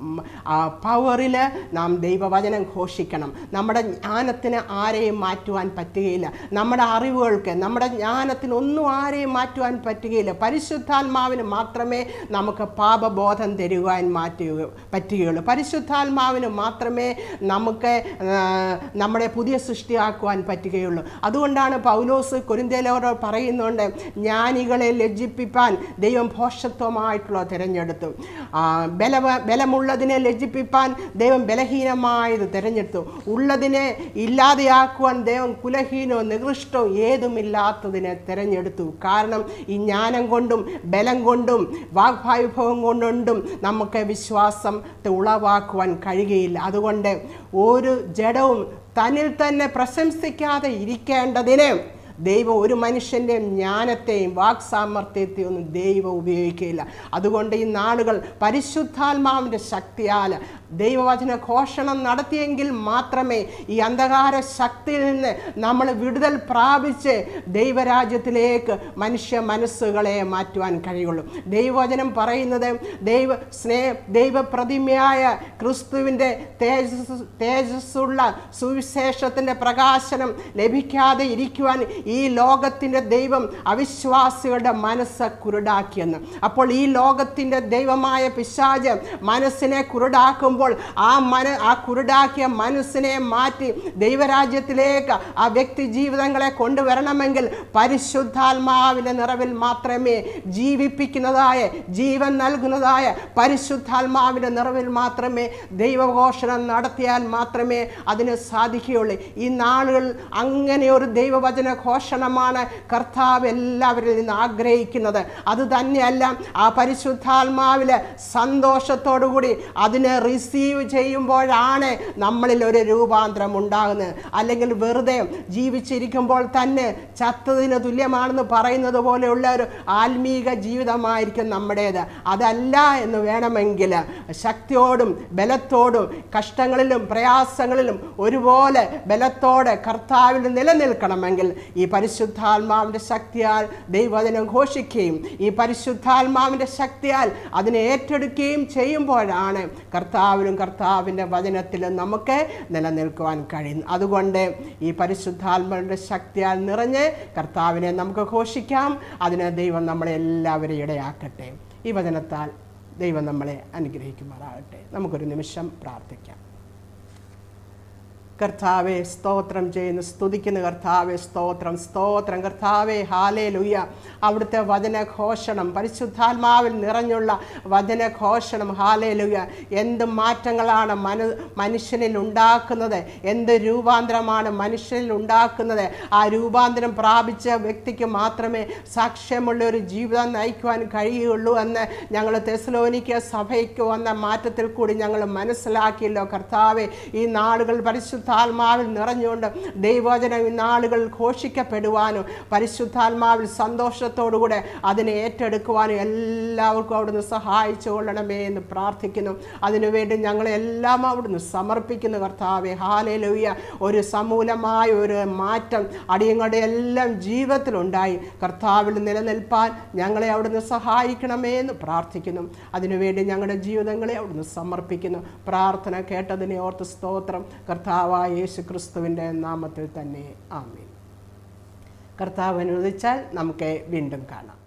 പവറിൽ നാം ദൈവവചനം ഘോഷിക്കണം നമ്മുടെ ജ്ഞാനത്തിന് ആരെയും മാറ്റുവാൻ പറ്റുകയില്ല നമ്മുടെ അറിവുകൾക്ക് നമ്മുടെ ജ്ഞാനത്തിന് ഒന്നും ആരെയും മാറ്റുവാൻ പറ്റുകയില്ല പരിശുദ്ധാത്മാവിന് മാത്രമേ നമുക്ക് പാപബോധം തരുവാൻ മാറ്റുക പറ്റുകയുള്ളൂ പരിശുദ്ധാത്മാവിന് മാത്രമേ നമുക്ക് ആ, നമ്മളെ പുതിയ സൃഷ്ടിയാക്കുവാൻ പറ്റുകയുള്ളൂ അതുകൊണ്ടാണ് പൗലോസ് കൊരിന്തേലോട് പറയുന്നുണ്ട് ജ്ഞാനികളെ ലജ്ജിപ്പിപ്പാൻ ദൈവം ഭോഷത്വമായിട്ടുള്ള തിരഞ്ഞെടുത്തു ആ, ബല ബലമുള്ളതിനെ ലജ്ജിപ്പിപ്പാൻ ദൈവം ബലഹീനമായത് തിരഞ്ഞെടുത്തു ഉള്ളതിനെ ഇല്ലാതെയാക്കുവാൻ ദൈവം കുലഹീനവും നികൃഷ്ടവും ഏതുമില്ലാത്തതിനെ തിരഞ്ഞെടുത്തു കാരണം ഈ ജ്ഞാനം കൊണ്ടും ബലം കൊണ്ടും വാഗ്വൈഭവം കൊണ്ടും നമുക്ക് വിശ്വാസത്തെ ഉളവാക്കുവാൻ കഴിയുകയില്ല അതുകൊണ്ട് ഒരു ജഡവും തന്നിൽ തന്നെ പ്രശംസിക്കാതെ ഇരിക്കേണ്ടതിന് ദൈവം ഒരു മനുഷ്യൻ്റെ ജ്ഞാനത്തെയും വാക്സാമർത്ഥ്യത്തെയും ഒന്നും ദൈവം ഉപയോഗിക്കുകയില്ല അതുകൊണ്ട് ഈ നാളുകൾ പരിശുദ്ധാത്മാവിൻ്റെ ശക്തിയാൽ ദൈവവചന ഘോഷണം നടത്തിയെങ്കിൽ മാത്രമേ ഈ അന്ധകാര ശക്തിയിൽ നിന്ന് നമ്മൾ വിടുതൽ പ്രാപിച്ച് ദൈവരാജ്യത്തിലേക്ക് മനുഷ്യ മനസ്സുകളെ മാറ്റുവാൻ കഴിയുള്ളൂ ദൈവവചനം പറയുന്നത് ദൈവ സ്നേഹ ദൈവപ്രതിമയായ ക്രിസ്തുവിൻ്റെ തേജസ് തേജസ്സുള്ള സുവിശേഷത്തിൻ്റെ പ്രകാശനം ലഭിക്കാതെ ഇരിക്കുവാൻ ഈ ലോകത്തിൻ്റെ ദൈവം അവിശ്വാസികളുടെ മനസ്സ് കുരുടാക്കിയെന്ന് അപ്പോൾ ഈ ലോകത്തിൻ്റെ ദൈവമായ പിശാജ് മനസ്സിനെ കുരുടാക്കുമ്പോൾ ആ മന ആ കുരുടാക്കിയ മനസ്സിനെ മാറ്റി ദൈവരാജ്യത്തിലേക്ക് ആ വ്യക്തി ജീവിതങ്ങളെ കൊണ്ടുവരണമെങ്കിൽ പരിശുദ്ധാത്മാവിൻ്റെ നിറവിൽ മാത്രമേ ജീവിപ്പിക്കുന്നതായ ജീവൻ നൽകുന്നതായ പരിശുദ്ധാത്മാവിൻ്റെ നിറവിൽ മാത്രമേ ദൈവഘോഷണം നടത്തിയാൽ മാത്രമേ അതിന് സാധിക്കുകയുള്ളൂ ഈ നാളുകൾ അങ്ങനെ ഒരു ദൈവവചന ഘോഷണമാണ് കർത്താവ് എല്ലാവരിൽ നിന്ന് ആഗ്രഹിക്കുന്നത് അത് തന്നെയല്ല ആ പരിശുദ്ധാത്മാവിൽ സന്തോഷത്തോടുകൂടി അതിനെ റിസീവ് ചെയ്യുമ്പോഴാണ് നമ്മളിൽ ഒരു രൂപാന്തരം ഉണ്ടാകുന്നത് അല്ലെങ്കിൽ വെറുതെ ജീവിച്ചിരിക്കുമ്പോൾ തന്നെ ചത്തതിന് തുല്യമാണെന്ന് പറയുന്നത് പോലെയുള്ള ഒരു ആത്മീക ജീവിതമായിരിക്കും നമ്മുടേത് അതല്ല എന്ന് വേണമെങ്കിൽ ശക്തിയോടും ബലത്തോടും കഷ്ടങ്ങളിലും പ്രയാസങ്ങളിലും ഒരുപോലെ ബലത്തോടെ കർത്താവിൽ നിലനിൽക്കണമെങ്കിൽ ഈ ഈ പരിശുദ്ധാത്മാവിൻ്റെ ശക്തിയാൽ ദൈവവചനം ഘോഷിക്കുകയും ഈ പരിശുദ്ധാത്മാവിൻ്റെ ശക്തിയാൽ അതിനെ ഏറ്റെടുക്കുകയും ചെയ്യുമ്പോഴാണ് കർത്താവിലും കർത്താവിൻ്റെ വചനത്തിലും നമുക്ക് നിലനിൽക്കുവാൻ കഴിയുന്നത് അതുകൊണ്ട് ഈ പരിശുദ്ധാത്മാവിൻ്റെ ശക്തിയാൽ നിറഞ്ഞ് കർത്താവിനെ നമുക്ക് ഘോഷിക്കാം അതിന് ദൈവം നമ്മളെ എല്ലാവരെയും ഇടയാക്കട്ടെ ഈ വചനത്താൽ ദൈവം നമ്മളെ അനുഗ്രഹിക്കുമാറാകട്ടെ നമുക്കൊരു നിമിഷം പ്രാർത്ഥിക്കാം കർത്താവെ സ്തോത്രം ചെയ്യുന്നു സ്തുതിക്കുന്ന കർത്താവെ സ്തോത്രം സ്തോത്രം കർത്താവെ ഹാലേ ലുയ്യ അവിടുത്തെ വചനഘോഷണം പരിശുദ്ധാത്മാവിൽ നിറഞ്ഞുള്ള വചനഘോഷണം ഹാലേ ലുയ്യ എന്ത് മാറ്റങ്ങളാണ് മനു മനുഷ്യനിൽ ഉണ്ടാക്കുന്നത് എന്ത് രൂപാന്തരമാണ് മനുഷ്യനിൽ ഉണ്ടാക്കുന്നത് ആ രൂപാന്തരം പ്രാപിച്ച വ്യക്തിക്ക് മാത്രമേ സാക്ഷ്യമുള്ള ഒരു ജീവിതം നയിക്കുവാൻ കഴിയുള്ളൂ എന്ന് ഞങ്ങൾ തെസ്ലോനിക്ക സഭയ്ക്ക് വന്ന മാറ്റത്തിൽ കൂടി ഞങ്ങൾ മനസ്സിലാക്കിയല്ലോ കർത്താവെ ഈ നാളുകൾ പരിശുദ്ധാത്മാവിൽ നിറഞ്ഞുകൊണ്ട് ദൈവവചനം ഈ നാളുകൾ ഘോഷിക്കപ്പെടുവാനും പരിശുദ്ധാത്മാവിൽ സന്തോഷത്തോടുകൂടെ അതിനെ ഏറ്റെടുക്കുവാനും എല്ലാവർക്കും അവിടുന്ന് സഹായിച്ചു കൊള്ളണമേ എന്ന് പ്രാർത്ഥിക്കുന്നു അതിനുവേണ്ടി ഞങ്ങളെല്ലാം അവിടുന്ന് സമർപ്പിക്കുന്നു കർത്താവെ ഹാലലുയ്യ ഒരു സമൂലമായ ഒരു മാറ്റം അടിയങ്ങളുടെ എല്ലാം ജീവിതത്തിലുണ്ടായി കർത്താവിൽ നിലനിൽപ്പാൻ ഞങ്ങളെ അവിടുന്ന് സഹായിക്കണമേ എന്ന് പ്രാർത്ഥിക്കുന്നു അതിനുവേണ്ടി ഞങ്ങളുടെ ജീവിതങ്ങളെ അവിടുന്ന് സമർപ്പിക്കുന്നു പ്രാർത്ഥന കേട്ടതിനെ ഓർത്ത് സ്തോത്രം കർത്താവായ യേശു ക്രിസ്തുവിൻ്റെ നാമത്തിൽ തന്നെ ആമീൻ കർത്താവ് അനുവദിച്ചാൽ നമുക്ക് വീണ്ടും കാണാം